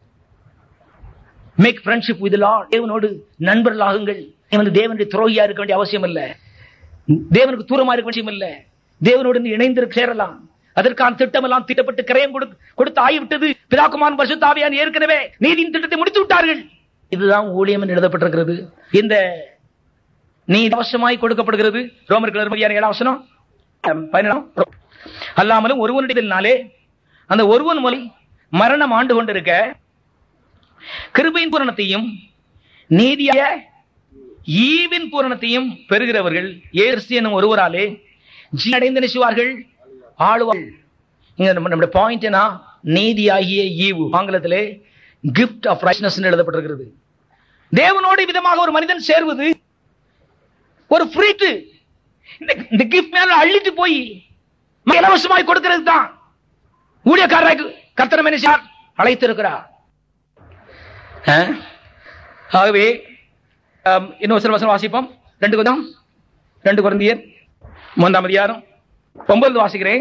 மேக் ஃப்ரெண்ட்ஷிப் வித் லார்ட் தேவனோடு நண்பர்களாகுங்கள் நீ வந்து தேவனுடைய துரோகியா இருக்க வேண்டிய அவசியம் இல்ல தேவனுக்கு தூரமா இருக்க அவசியம் இல்ல தேவனோடு நீ இணைந்து சேரலாம் அதற்கான திட்டம் எல்லாம் திட்டப்பட்டு கிரயம் கொடு கொடுத்து ஆகிவிட்டது பிதாக்குமான் பசுத்தாவியான் ஏற்கனவே நீதியின் திட்டத்தை முடித்து விட்டார்கள் இதுதான் ஊழியம் என்று எழுதப்பட்டிருக்கிறது இந்த நீ அவசமாய் கொடுக்கப்படுகிறது ரோமர் கிளர்மதியான ஏழாம் வசனம் பதினேழாம் அல்லாமலும் ஒருவனுடையதினாலே அந்த ஒருவன் மூலம் மரணம் ஆண்டு கொண்டிருக்க கிருபையின் பூரணத்தையும் நீதிய ஈவின் பூரணத்தையும் பெறுகிறவர்கள் ஏர்சி எனும் ஒருவராலே ஜீ அடைந்து நினைச்சுவார்கள் ஆளுவார்கள் இங்க நம்ம நம்முடைய பாயிண்ட் என்ன நீதியாகிய ஈவு ஆங்கிலத்திலே கிஃப்ட் ஆஃப் ரைட்னஸ் எழுதப்பட்டிருக்கிறது தேவனோடு விதமாக ஒரு மனிதன் சேர்வது ஒரு ஃப்ரீட்டு இந்த கிஃப்ட் மேல அள்ளிட்டு போய் இலவசமாய் கொடுக்கிறது தான் ஊழியக்காரராக கர்த்தர் மனுஷார் அழைத்திருக்கிறார் ஆ? ஆகவே ஆம், இன்னொரு சில வசனம் வாசிப்போம் ரெண்டு கொஞ்சம் ரெண்டு குழந்தையர் மூன்றாம் அதிகாரம் ஒன்பது வாசிக்கிறேன்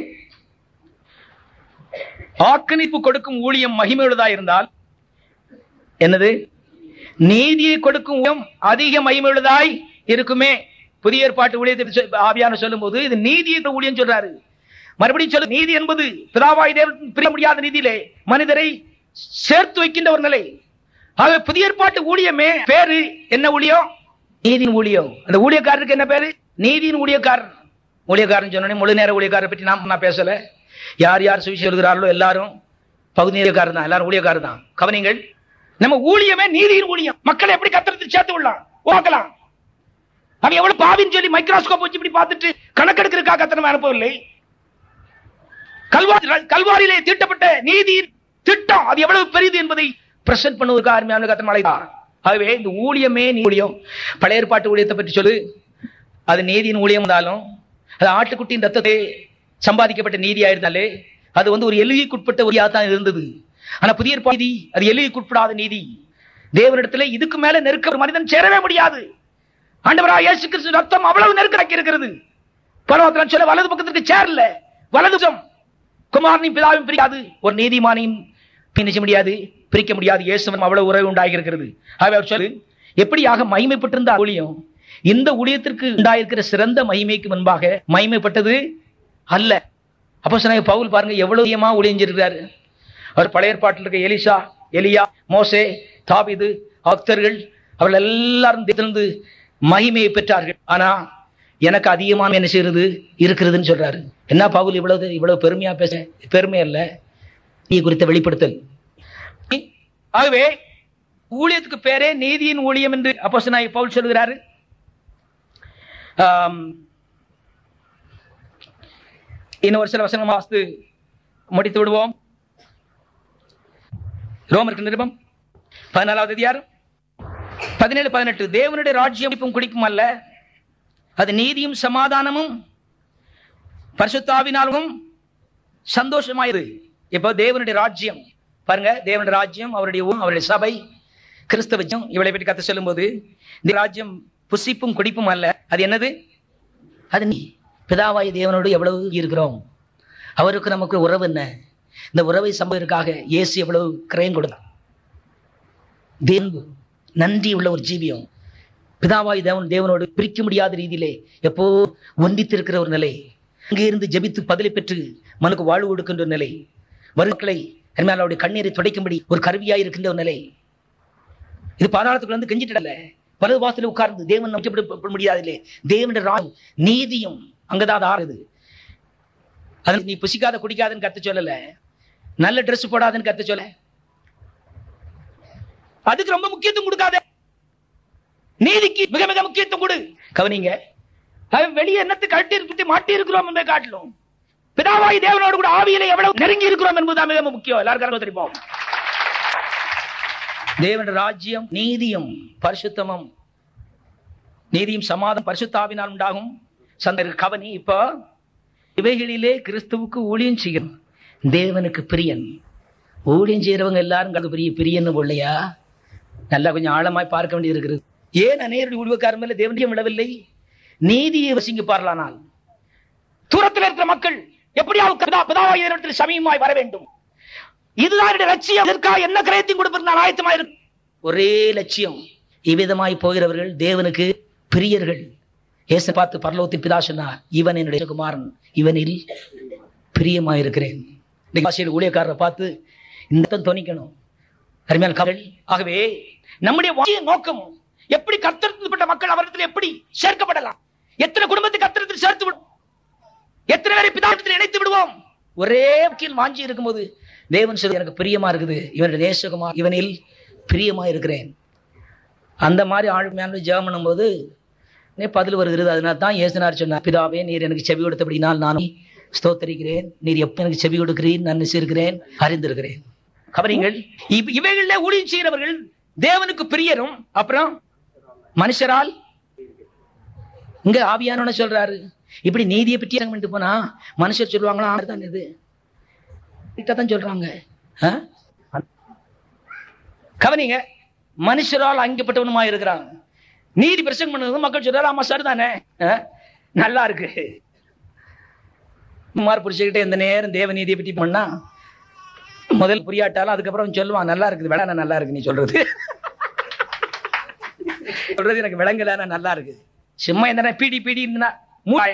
ஆக்கணிப்பு கொடுக்கும் ஊழியம் மகிமையுள்ளதா இருந்தால் என்னது நீதியை கொடுக்கும் ஊழியம் அதிக மகிமையுள்ளதாய் இருக்குமே புதிய ஏற்பாட்டு ஊழியத்தை சொ- ஆவியான சொல்லும் போது இது நீதியை ஊழியம் சொல்றாரு மறுபடியும் சொல்லு நீதி என்பது பிதாவாய் தேவன் பிரிய முடியாத நீதியிலே மனிதரை சேர்த்து வைக்கின்ற ஒரு நிலை ஆகவே புதிய ஏற்பாட்டு ஊழியமே பேரு என்ன ஊழியம் நீதியின் ஊழியம் அந்த ஊழியக்காரருக்கு என்ன பேரு நீதியின் ஊழியக்காரன் ஊழியக்காரன் சொன்னோடனே முழு நேர ஊழியக்காரரை பற்றி நாம் நான் பேசல யார் யார் சுவிசேஷம் எழுதுகிறார்களோ எல்லாரும் பகுதி ஊழியக்காரர் தான் எல்லாரும் ஊழியக்காரர் தான் கவனிங்கள் நம்ம ஊழியமே நீதியின் ஊழியம் மக்களை எப்படி கத்திரத்தில் சேர்த்து விடலாம் உருவாக்கலாம் அவன் எவ்வளவு பாவின்னு சொல்லி மைக்ரோஸ்கோப் வச்சு இப்படி பார்த்துட்டு கணக்கெடுக்கிறதுக்காக கத்தனம் அனுப்பவில்லை கல்வாரி கல்வாரியிலே தீட்டப்பட்ட நீதியின் திட்டம் அது எவ்வளவு பெரியது என்பதை பிரசன்ட் பண்ணுவதற்கு அருமையான கத்தனம் அழைத்தார் ஆகவே இந்த ஊழியமே நீ ஊழியம் பழைய ஏற்பாட்டு ஊழியத்தை பற்றி சொல்லு அது நீதியின் ஊழியம் இருந்தாலும் அது ஆட்டுக்குட்டியின் ரத்தத்தை சம்பாதிக்கப்பட்ட நீதியா இருந்தாலே அது வந்து ஒரு எல்லைக்குட்பட்ட ஒரு தான் இருந்தது ஆனா புதிய ஏற்பாடு நீதி அது எல்லைக்குட்படாத நீதி தேவனிடத்துல இதுக்கு மேல நெருக்க ஒரு மனிதன் சேரவே முடியாது ஆண்டவராக இயேசு கிறிஸ்து ரத்தம் அவ்வளவு நெருக்கமாக்கி இருக்கிறது பரவத்தில் சொல்ல வலது பக்கத்திற்கு சேரல வலது பக்கம் குமாரனையும் பிதாவையும் பிரிக்காது ஒரு நீதிமானையும் நினைச்ச முடியாது பிரிக்க முடியாது இயேசுவன் அவ்வளவு உறவு உண்டாகி இருக்கிறது அவர் சொல்லு எப்படியாக மகிமைப்பட்டிருந்த ஊழியம் இந்த ஊழியத்திற்கு உண்டாயிருக்கிற சிறந்த மகிமைக்கு முன்பாக மகிமைப்பட்டது அல்ல அப்போ சொன்ன பவுல் பாருங்க எவ்வளவு அதிகமா ஊழியஞ்சிருக்கிறாரு அவர் பழைய ஏற்பாட்டில் இருக்க எலிசா எலியா மோசே தாபிது பக்தர்கள் அவர்கள் எல்லாரும் திறந்து மகிமையை பெற்றார்கள் ஆனா எனக்கு அதிகமான என்ன செய்யறது இருக்கிறதுன்னு சொல்றாரு என்ன பவுல் இவ்வளவு இவ்வளவு பெருமையா பேச பெருமை அல்ல நீ குறித்த வெளிப்படுத்தல் ஆகவே ஊழியத்துக்கு பேரே நீதியின் ஊழியம் என்று அப்போ பவுல் சொல்லுகிறாரு ஆம், இன்னும் ஒரு சில வசனம் வாசித்து முடித்து விடுவோம் ரோமருக்கு நிருபம் பதினாலாவது அதிகாரம் பதினேழு பதினெட்டு தேவனுடைய ராஜ்யம் குடிப்பும் அல்ல அது நீதியும் சமாதானமும் பரிசுத்தாவினாலும் சந்தோஷமாயிரு இப்போ தேவனுடைய ராஜ்யம் பாருங்க தேவனுடைய ராஜ்யம் அவருடைய ஊர், அவருடைய சபை கிறிஸ்தவச்சம் இவளை பற்றி கத்த சொல்லும்போது இந்த ராஜ்யம் புசிப்பும் குடிப்பும் அல்ல அது என்னது அது நீ பிதாவாய் தேவனோடு எவ்வளவு இருக்கிறோம் அவருக்கு நமக்கு உறவு என்ன இந்த உறவை சம்பவத்திற்காக இயேசு எவ்வளவு கிரயம் கொடுத்தார் தேன்பு நன்றி உள்ள ஒரு ஜீவியம் பிதாவாய் தேவன் தேவனோடு பிரிக்க முடியாத ரீதியிலே எப்போ ஒன்றித்திருக்கிற ஒரு நிலை அங்கே இருந்து ஜெபித்து பதிலை பெற்று மனுக்கு வாழ்வு கொடுக்கின்ற ஒரு நிலை வருக்களை அவருடைய கண்ணீரை துடைக்கும்படி ஒரு கருவியாய் இருக்கின்ற ஒரு நிலை இது பாதாளத்துக்குள்ள வந்து கெஞ்சிட்டல வலது வாசல உட்கார்ந்து தேவன் நம்பிக்கப்பட முடியாதில்லே தேவனுடைய ராஜ் நீதியும் அங்கதான் அது ஆறுது அது நீ புசிக்காத குடிக்காதன்னு கத்த சொல்லல நல்ல Dress போடாதன்னு கத்த சொல்ல அதுக்கு ரொம்ப முக்கியத்துவம் கொடுக்காத நீதிக்கு மிக மிக முக்கியத்துவம் கொடு கவனிங்க அவன் வெளியே என்னத்து கட்டி இருக்கு மாட்டி இருக்கிறோம் என்பதை காட்டிலும் பிதாவாய் தேவனோடு கூட ஆவியில எவ்வளவு நெருங்கி இருக்கிறோம் என்பதுதான் மிக முக்கியம் எல்லாருக்கும் தெரியும் தேவன் ராஜ்யம் நீதியும் பரிசுத்தமும் நீதியும் சமாதம் பரிசுத்தாவினால் உண்டாகும் சந்தர் கவனி இப்போ இவைகளிலே கிறிஸ்துவுக்கு ஊழியம் செய்யணும் தேவனுக்கு பிரியன் ஊழியம் செய்யறவங்க எல்லாரும் கண்டு பெரிய பிரியன்னு இல்லையா நல்லா கொஞ்சம் ஆழமாய் பார்க்க வேண்டியது இருக்கிறது ஏன் அநேருடைய உருவக்காரன் மேல தேவனியம் விடவில்லை நீதியை வசிங்க பாரலானால் தூரத்தில் இருக்கிற மக்கள் எப்படியாவது பிதா பிதாவாய் இடத்தில் சமயமாய் வர வேண்டும் இதுதான் என்னுடைய லட்சியம் இதற்காக என்ன கிரயத்தையும் கொடுப்பது நான் ஆயத்தமா இருக்கு ஒரே லட்சியம் இவ்விதமாய் போகிறவர்கள் தேவனுக்கு பிரியர்கள் ஏச பார்த்து பரலோகத்தின் பிதா சொன்னார் இவன் என்னுடைய குமாரன் இவனில் பிரியமாயிருக்கிறேன் இன்னைக்கு ஆசிரியர் ஊழியக்காரரை பார்த்து இந்த அர்த்தம் தொனிக்கணும் அருமையான கவல் ஆகவே நம்முடைய வாழ்க்கைய நோக்கம் எப்படி கத்தரிக்கப்பட்ட மக்கள் அவரிடத்தில் எப்படி சேர்க்கப்படலாம் எத்தனை குடும்பத்தை கத்தரத்தில் சேர்த்து விடும் எத்தனை பேரை பிதாட்டத்தில் இணைத்து விடுவோம் ஒரே கீழ் வாஞ்சி இருக்கும்போது தேவன் சொல்லி எனக்கு பிரியமா இருக்குது இவனுடைய நேசகுமா இவனில் பிரியமா இருக்கிறேன் அந்த மாதிரி ஆழ்மையான ஜெபம் பண்ணும்போது நே பதில் வருகிறது அதனால தான் இயேசுனார் சொன்னார் பிதாவே நீர் எனக்கு செவி கொடுத்தபடினால் நான் ஸ்தோத்தரிக்கிறேன் நீர் எப்ப எனக்கு செவி கொடுக்கிறீர் நான் நினைச்சிருக்கிறேன் அறிந்திருக்கிறேன் கவனிங்கள் இவ்- இவைகளில் ஊழியம் செய்கிறவர்கள் தேவனுக்கு பிரியரும் அப்புறம் மனுஷரால் இங்க ஆவியானவன சொல்றாரு இப்படி நீதியை பற்றி பண்ணிட்டு போனா மனுஷர் சொல்லுவாங்களா தான் இது தான் சொல்றாங்க ஆ? கவனிங்க மனுஷரால் அங்கப்பட்டவனுமா இருக்கிறாங்க நீதி பிரசங்கம் பண்ணது மக்கள் சொல்றாரு ஆமா சார் தானே ஆ? நல்லா இருக்கு குமார் புடிச்சுக்கிட்டே இந்த நேரம் தேவ நீதியை பற்றி பண்ணா முதல் புரியாட்டாலும் அதுக்கப்புறம் சொல்லுவான் நல்லா இருக்குது வேணா நல்லா இருக்கு நீ சொல்றது சொல்றது எனக்கு விளங்கல ஆனா நல்லா இருக்கு சும்மா என்ன பீடி பீடி இருந்தா மூவாய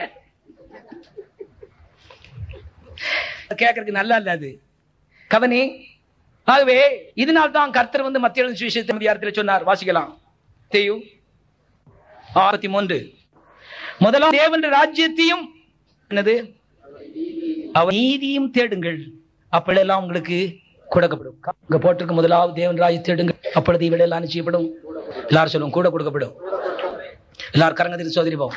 கேட்கறதுக்கு நல்லா இல்ல அது கவனி ஆகவே இதனால் தான் கர்த்தர் வந்து மத்திய சுவிசேஷத்தை அதிகாரத்தில் சொன்னார் வாசிக்கலாம் தேயு ஆயிரத்தி மூன்று முதலாம் தேவன் ராஜ்யத்தையும் என்னது அவர் நீதியும் தேடுங்கள் அப்பளெல்லாம் உங்களுக்கு கொடுக்கப்படும் இங்க போட்டிருக்க முதலாவது தேவன் ராஜ்யம் தேடுங்கள் அப்பொழுது இவையெல்லாம் செய்யப்படும் எல்லாரும் சொல்லுவோம் கூட கொடுக்கப்படும் எல்லாரும் கரங்கத்தில் சோதரிப்போம்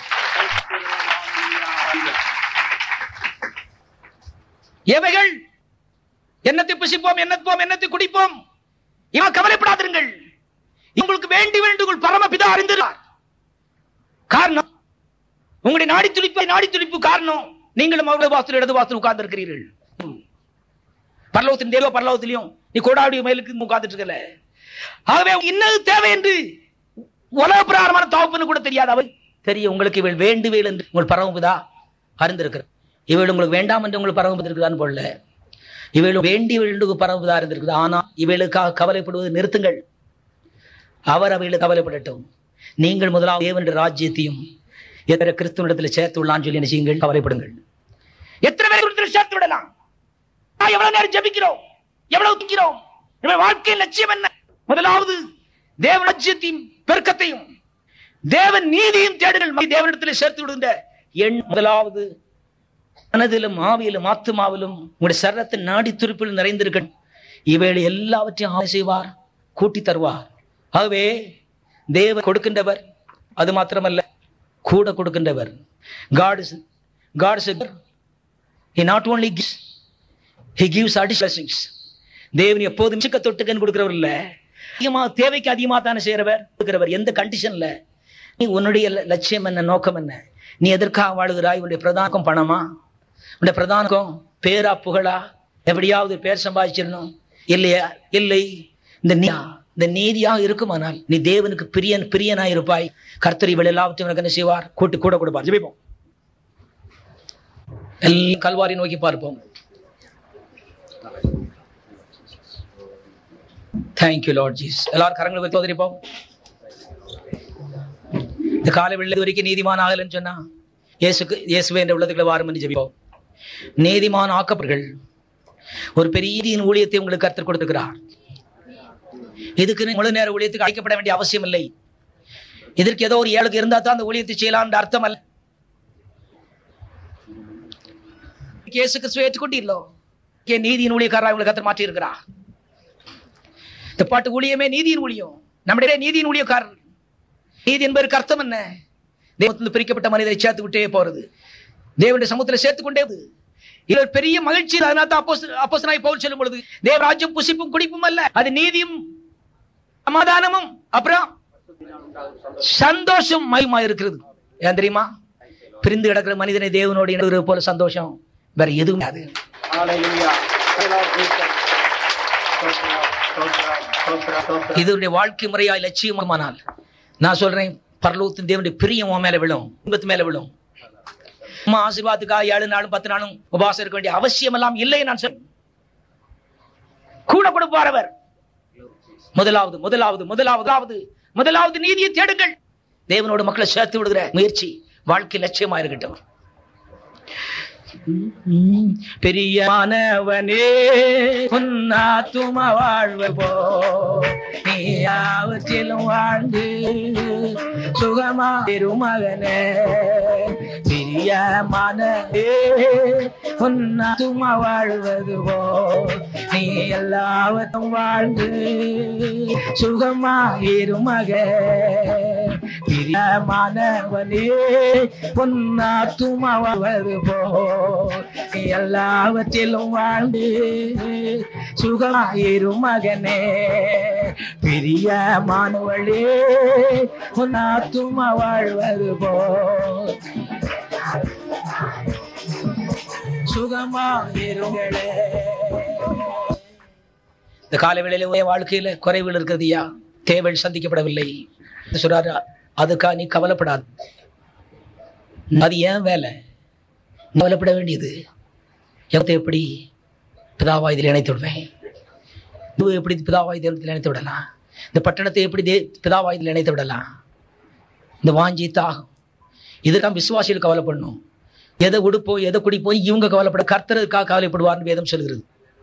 எவைகள் என்னத்தை புசிப்போம் என்னத்துப்போம் என்னத்தை குடிப்போம் இவன் கவலைப்படாதிருங்கள் உங்களுக்கு வேண்டி வேண்டுகள் பரமபிதா அறிந்திருக்கிறார் காரணம் உங்களுடைய நாடி துடிப்பு நாடி துடிப்பு காரணம் நீங்களும் அவருடைய வாசல் இடது வாசல் உட்கார்ந்து இருக்கிறீர்கள் பரலோகத்தின் தேவ பரலோகத்திலையும் நீ கோடாவுடைய மேலுக்கு உட்கார்ந்துட்டு இருக்கல ஆகவே இன்னது தேவை என்று உலக பிரகாரமான தகப்பனு கூட தெரியாது அவள் தெரியும் உங்களுக்கு இவள் வேண்டுவேள் என்று உங்கள் பரவம்புதா அறிந்திருக்கிறார் இவள் உங்களுக்கு வேண்டாம் என்று உங்களுக்கு பரவம்பு இருக்குதான்னு போடல இவள் வேண்டியவளுக்கு பரவம்புதா இருந்திருக்குது ஆனா இவளுக்காக கவலைப்படுவது நிறுத்துங்கள் அவர் அவைகளுக்கு கவலைப்படட்டும் நீங்கள் முதலாவது தேவன் ராஜ்யத்தையும் எத்தனை கிறிஸ்துவனிடத்தில் சேர்த்து விடலாம்னு சொல்லி என்ன செய்யுங்கள் கவலைப்படுங்கள் எத்தனை பேர் கிறிஸ்துவில் சேர்த்து விடலாம் நான் எவ்வளவு நேரம் ஜெபிக்கிறோம் எவ்வளவு துக்கிறோம் நம்முடைய வாழ்க்கையின் லட்சியம் என்ன முதலாவது தேவ லட்சியத்தையும் பெருக்கத்தையும் தேவன் நீதியும் தேடுங்கள் தேவனிடத்தில் சேர்த்து விடுங்க எண் முதலாவது மனதிலும் ஆவியிலும் ஆத்துமாவிலும் உங்களுடைய சரத்தின் நாடி துருப்பில் நிறைந்திருக்கணும் இவைகளை எல்லாவற்றையும் ஆணை செய்வார் கூட்டி தருவார் ஆகவே தேவன் கொடுக்கின்றவர் அது மாத்திரமல்ல கூட கொடுக்கின்றவர் God is God is he not only gives he gives additional blessings தேவன் எப்போதும் சிக்க தொட்டுக்கன்னு கொடுக்கிறவர் இல்ல அதிகமா தேவைக்கு அதிகமா தானே செய்யறவர் கொடுக்கிறவர் எந்த கண்டிஷன்ல நீ உன்னுடைய ல- லட்சியம் என்ன நோக்கம் என்ன நீ எதற்காக வாழுகிறாய் உன்னுடைய பிரதானம் பணமா உன்னுடைய பிரதானம் பேரா புகழா எப்படியாவது பேர் சம்பாதிச்சிடணும் இல்லையா இல்லை இந்த நீ இந்த நீதியாக இருக்குமானால் நீ தேவனுக்கு பிரியன் பிரியனாய் இருப்பாய் கர்த்தர் இவள் எல்லாவற்றையும் உனக்கு என்ன செய்வார் கூட்டு கூட கொடுப்பார் ஜெபிப்போம் எல்லாம் கல்வாரி நோக்கி பார்ப்போம் தேங்க்யூ லார்ட் ஜீஸ் எல்லாரும் கரங்களை வைத்து தோதரிப்போம் இந்த காலை வெள்ளது வரைக்கும் நீதிமான் ஆகலன்னு சொன்னா இயேசுக்கு இயேசுவே என்ற உள்ளத்துக்குள்ள வாரும் என்று ஜெபிப்போம் நீதிமான் ஆக்கப்பர்கள் ஒரு பெரிய நீதியின் ஊழியத்தை உங்களுக்கு கருத்து கொடுத்திருக்கிறார் இதுக்கு முழு நேர ஊழியத்துக்கு அழைக்கப்பட வேண்டிய அவசியம் இல்லை இதற்கு ஏதோ ஒரு ஏழுக்கு இருந்தா தான் அந்த ஊழியத்தை செய்யலாம்ன்ற அர்த்தம் அல்ல இயேசு கிறிஸ்துவை ஏற்றுக்கொண்டீர்களோ ஏன் நீதியின் ஊழியக்காரராக உங்களை கத்தர் மாற்றி இருக்கிறார் இந்த பாட்டு ஊழியமே நீதியின் ஊழியம் நம்முடைய நீதியின் ஊழியக்காரர் நீதி என்பதற்கு அர்த்தம் என்ன தேவத்திலிருந்து பிரிக்கப்பட்ட மனிதரை சேர்த்து விட்டே போறது தேவனுடைய சமூகத்தில் சேர்த்துக் கொண்டே போகுது. இது ஒரு பெரிய மகிழ்ச்சி அதனால தான் அப்போஸ் அப்போஸ்தலனாகிய பவுல் சொல்லும் பொழுது தேவ ராஜ்யம் புசிப்பும் குடிப்பும் அல்ல அது நீதியும் சமாதானமும் அப்புறம் சந்தோஷம் மயமா இருக்கிறது ஏன் தெரியுமா பிரிந்து கிடக்கிற மனிதனை தேவனோடு இணைவது போல சந்தோஷம் வேற எதுவும் அது Hallelujah. Lord Jesus. Stotram, stotram, stotram, stotram. இதனுடைய வாழ்க்கை முறையாய் லட்சியமானால் நான் சொல்றேன் பரலோகத்தின் தேவனுடைய பிரியம் உன் மேல விழும் குடும்பத்து மேல விழும் அம்மா ஆசீர்வாதத்துக்காக ஏழு நாளும் பத்து நாளும் உபவாசம் இருக்க வேண்டிய அவசியம் எல்லாம் இல்லை நான் சொல்றேன் கூட கொடுப்பார் அவர் முதலாவது முதலாவது முதலாவதாவது முதலாவது நீதியை தேடுங்கள் தேவனோடு மக்களை சேர்த்து விடுகிற முயற்சி வாழ்க்கை லட்சியமா இருக்கட்டும் பெரியமானவனே உன்னாத்தும வாழ்வோ நீ யாவற்றிலும் வாழ்ந்து சுகமா மகனே பிரியமானே உன்னாத்தும வாழ்வது போ நீ எல்லாவற்றும் வாழ்ந்து சுகமா மக பிரியமானவனே பொன்னாத்துமா வாழ்வது போ நீ எல்லாவற்றிலும் வாழ்ந்து சுகமாயிரும் மகனே பிரியமானவளே பொன்னாத்துமா வாழ்வது போ சுகமாயிருங்களே இந்த கால வேளையில உன் வாழ்க்கையில குறைவுகள் இருக்கிறதுயா தேவைகள் சந்திக்கப்படவில்லை சொல்றாரு அதுக்கா நீ கவலைப்படாது அது ஏன் வேலை நீ கவலைப்பட வேண்டியது எவத்தை எப்படி பிதாவா இதில் இணைத்து விடுவேன் இது எப்படி பிதாவா இதில் இணைத்து விடலாம் இந்த பட்டணத்தை எப்படி தே பிதாவா இதில் இணைத்து விடலாம் இந்த வாஞ்சி தாகம் இதுதான் விசுவாசிகள் கவலைப்படணும் எதை உடுப்போம் எதை குடிப்போம் இவங்க கவலைப்பட கர்த்தருக்காக கவலைப்படுவார்னு வேதம் சொல்கிறது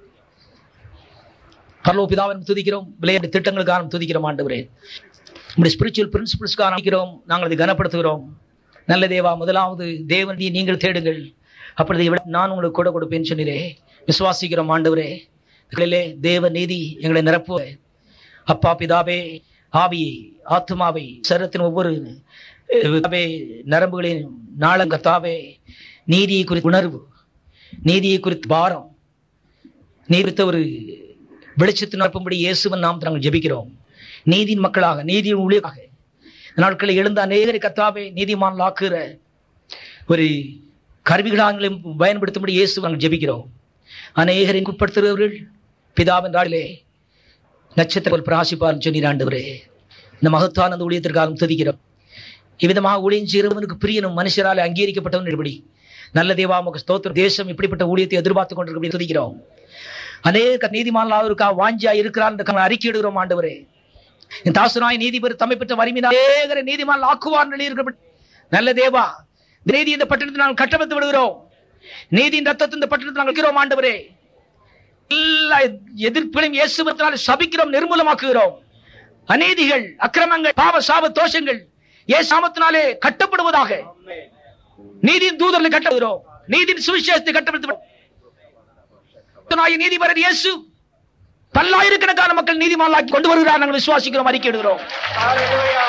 பரலோ பிதாவின் துதிக்கிறோம் விளையாட்டு திட்டங்களுக்காக துதிக்கிறோம் ஆண்டவரே நம்முடைய ஸ்பிரிச்சுவல் பிரின்சிபிள்ஸ்க்காக நினைக்கிறோம் நாங்கள் அதை கனப்படுத்துகிறோம் நல்ல தேவா முதலாவது தேவனடி நீங்கள் தேடுங்கள் அப்படி விட நான் உங்களுக்கு கூட கொடுப்பேன்னு சொன்னீரே விசுவாசிக்கிறோம் ஆண்டவரே எங்களிலே தேவ நீதி எங்களை நிரப்புவ அப்பா பிதாவே ஆவியை ஆத்மாவை சரத்தின் ஒவ்வொரு அஹ், பிதாவே, நரம்புகளின் நாளங்கத்தாவே நீதியை குறித்த உணர்வு நீதியை குறித்த பாரம் நீ குறித்த ஒரு வெளிச்சத்து நிரப்பும்படி இயேசுவன் நாம் நாங்கள் ஜெபிக்கிறோம் நீதியின் மக்களாக நீதியின் ஊழியராக இந்த நாட்களில் எழுந்த அநேகரை கத்தாவே நீதிமான் ஆக்குகிற ஒரு கருவிகளாக பயன்படுத்தும்படி இயேசு நாங்கள் ஜெபிக்கிறோம் அநேகரை உட்படுத்துகிறவர்கள் பிதாவின் நாளிலே நட்சத்திரம் போல் பிரகாசிப்பார் சொன்னீர் ஆண்டவரே இந்த மகத்தான அந்த ஊழியத்திற்காக துதிக்கிறோம் இவ்விதமாக ஊழியம் செய்கிறவனுக்கு பிரியனும் மனுஷரால் அங்கீகரிக்கப்பட்டவன் இப்படி நல்ல தேவா உமக்கு ஸ்தோத்திரம் தேசம் இப்படிப்பட்ட ஊழியத்தை எதிர்பார்த்து கொண்டிருக்க துதிக்கிறோம் அநேக நீதிமான்களுக்கா வாஞ்சியா இருக்கிறார் என்று அறிக்கை இடுகிறோம் ஆண்டவரே என் தாசுராய் நீதிபதி தம்மை பெற்ற வறுமையினால் அநேகரை நீதிமான் ஆக்குவார் நிலையிருக்க நல்ல தேவா இந்த நீதி இந்த பட்டணத்தில் நாங்கள் கட்டமைத்து விடுகிறோம் நீதியின் ரத்தத்தை இந்த பட்டணத்தில் நாங்கள் இருக்கிறோம் ஆண்டவரே எல்லா எதிர்ப்புகளையும் இயேசுவத்தினால் சபிக்கிறோம் நிர்மூலமாக்குகிறோம் அநீதிகள் அக்கிரமங்கள் பாவ சாப தோஷங்கள் இயேசு நாமத்தினாலே கட்டப்படுவதாக நீதியின் தூதர்களை கட்டுகிறோம் நீதியின் சுவிசேஷத்தை கட்டப்படுத்த நீதிபரர் இயேசு பல்லாயிரக்கணக்கான மக்கள் நீதிமான்களாக்கி கொண்டு வருகிறார் நாங்கள் விசுவாசிக்கிறோம் அறிக்கை இடுகிறோம் Hallelujah.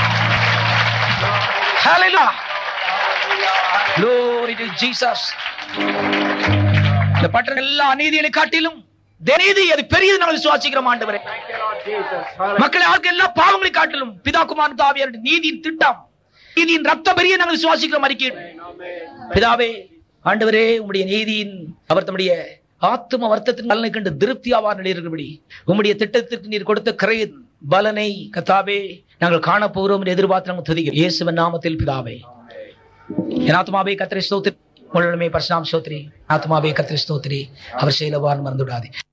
Hallelujah. Glory to Jesus. இந்த பட்டண எல்லா அநீதிகளை காட்டிலும் நீதி அது பெரியது நாங்கள் விசுவாசிக்கிறோம் ஆண்டவரே Thank you, Lord Jesus. Hallelujah. மக்களை ஆட்கள் எல்லா பாவங்களை காட்டிலும் பிதா குமார் தாவியர் நீதியின் திட்டம் நீதியின் ரத்த பெரிய நாங்கள் விசுவாசிக்கிறோம் அறிக்கை Amen. பிதாவே ஆண்டவரே உம்முடைய நீதியின் அவர் தம்முடைய ஆத்தும வர்த்தத்தின் பலனை கண்டு திருப்தியாவார் நிலையிருக்கிறபடி உம்முடைய திட்டத்திற்கு நீர் கொடுத்த கிரை பலனை கத்தாவே நாங்கள் காணப்போகிறோம் என்று எதிர்பார்த்து நாங்கள் துதிக்கிறோம் இயேசுவின் நாமத்தில் பிதாவே என் ஆத்மாவே கத்திரை ஸ்தோத்திரி முழுமே பரசுராம் ஸ்தோத்திரி ஆத்மாவே கத்திரை ஸ்தோத்திரி அவர் செயலவான் மறந்துவிடாதே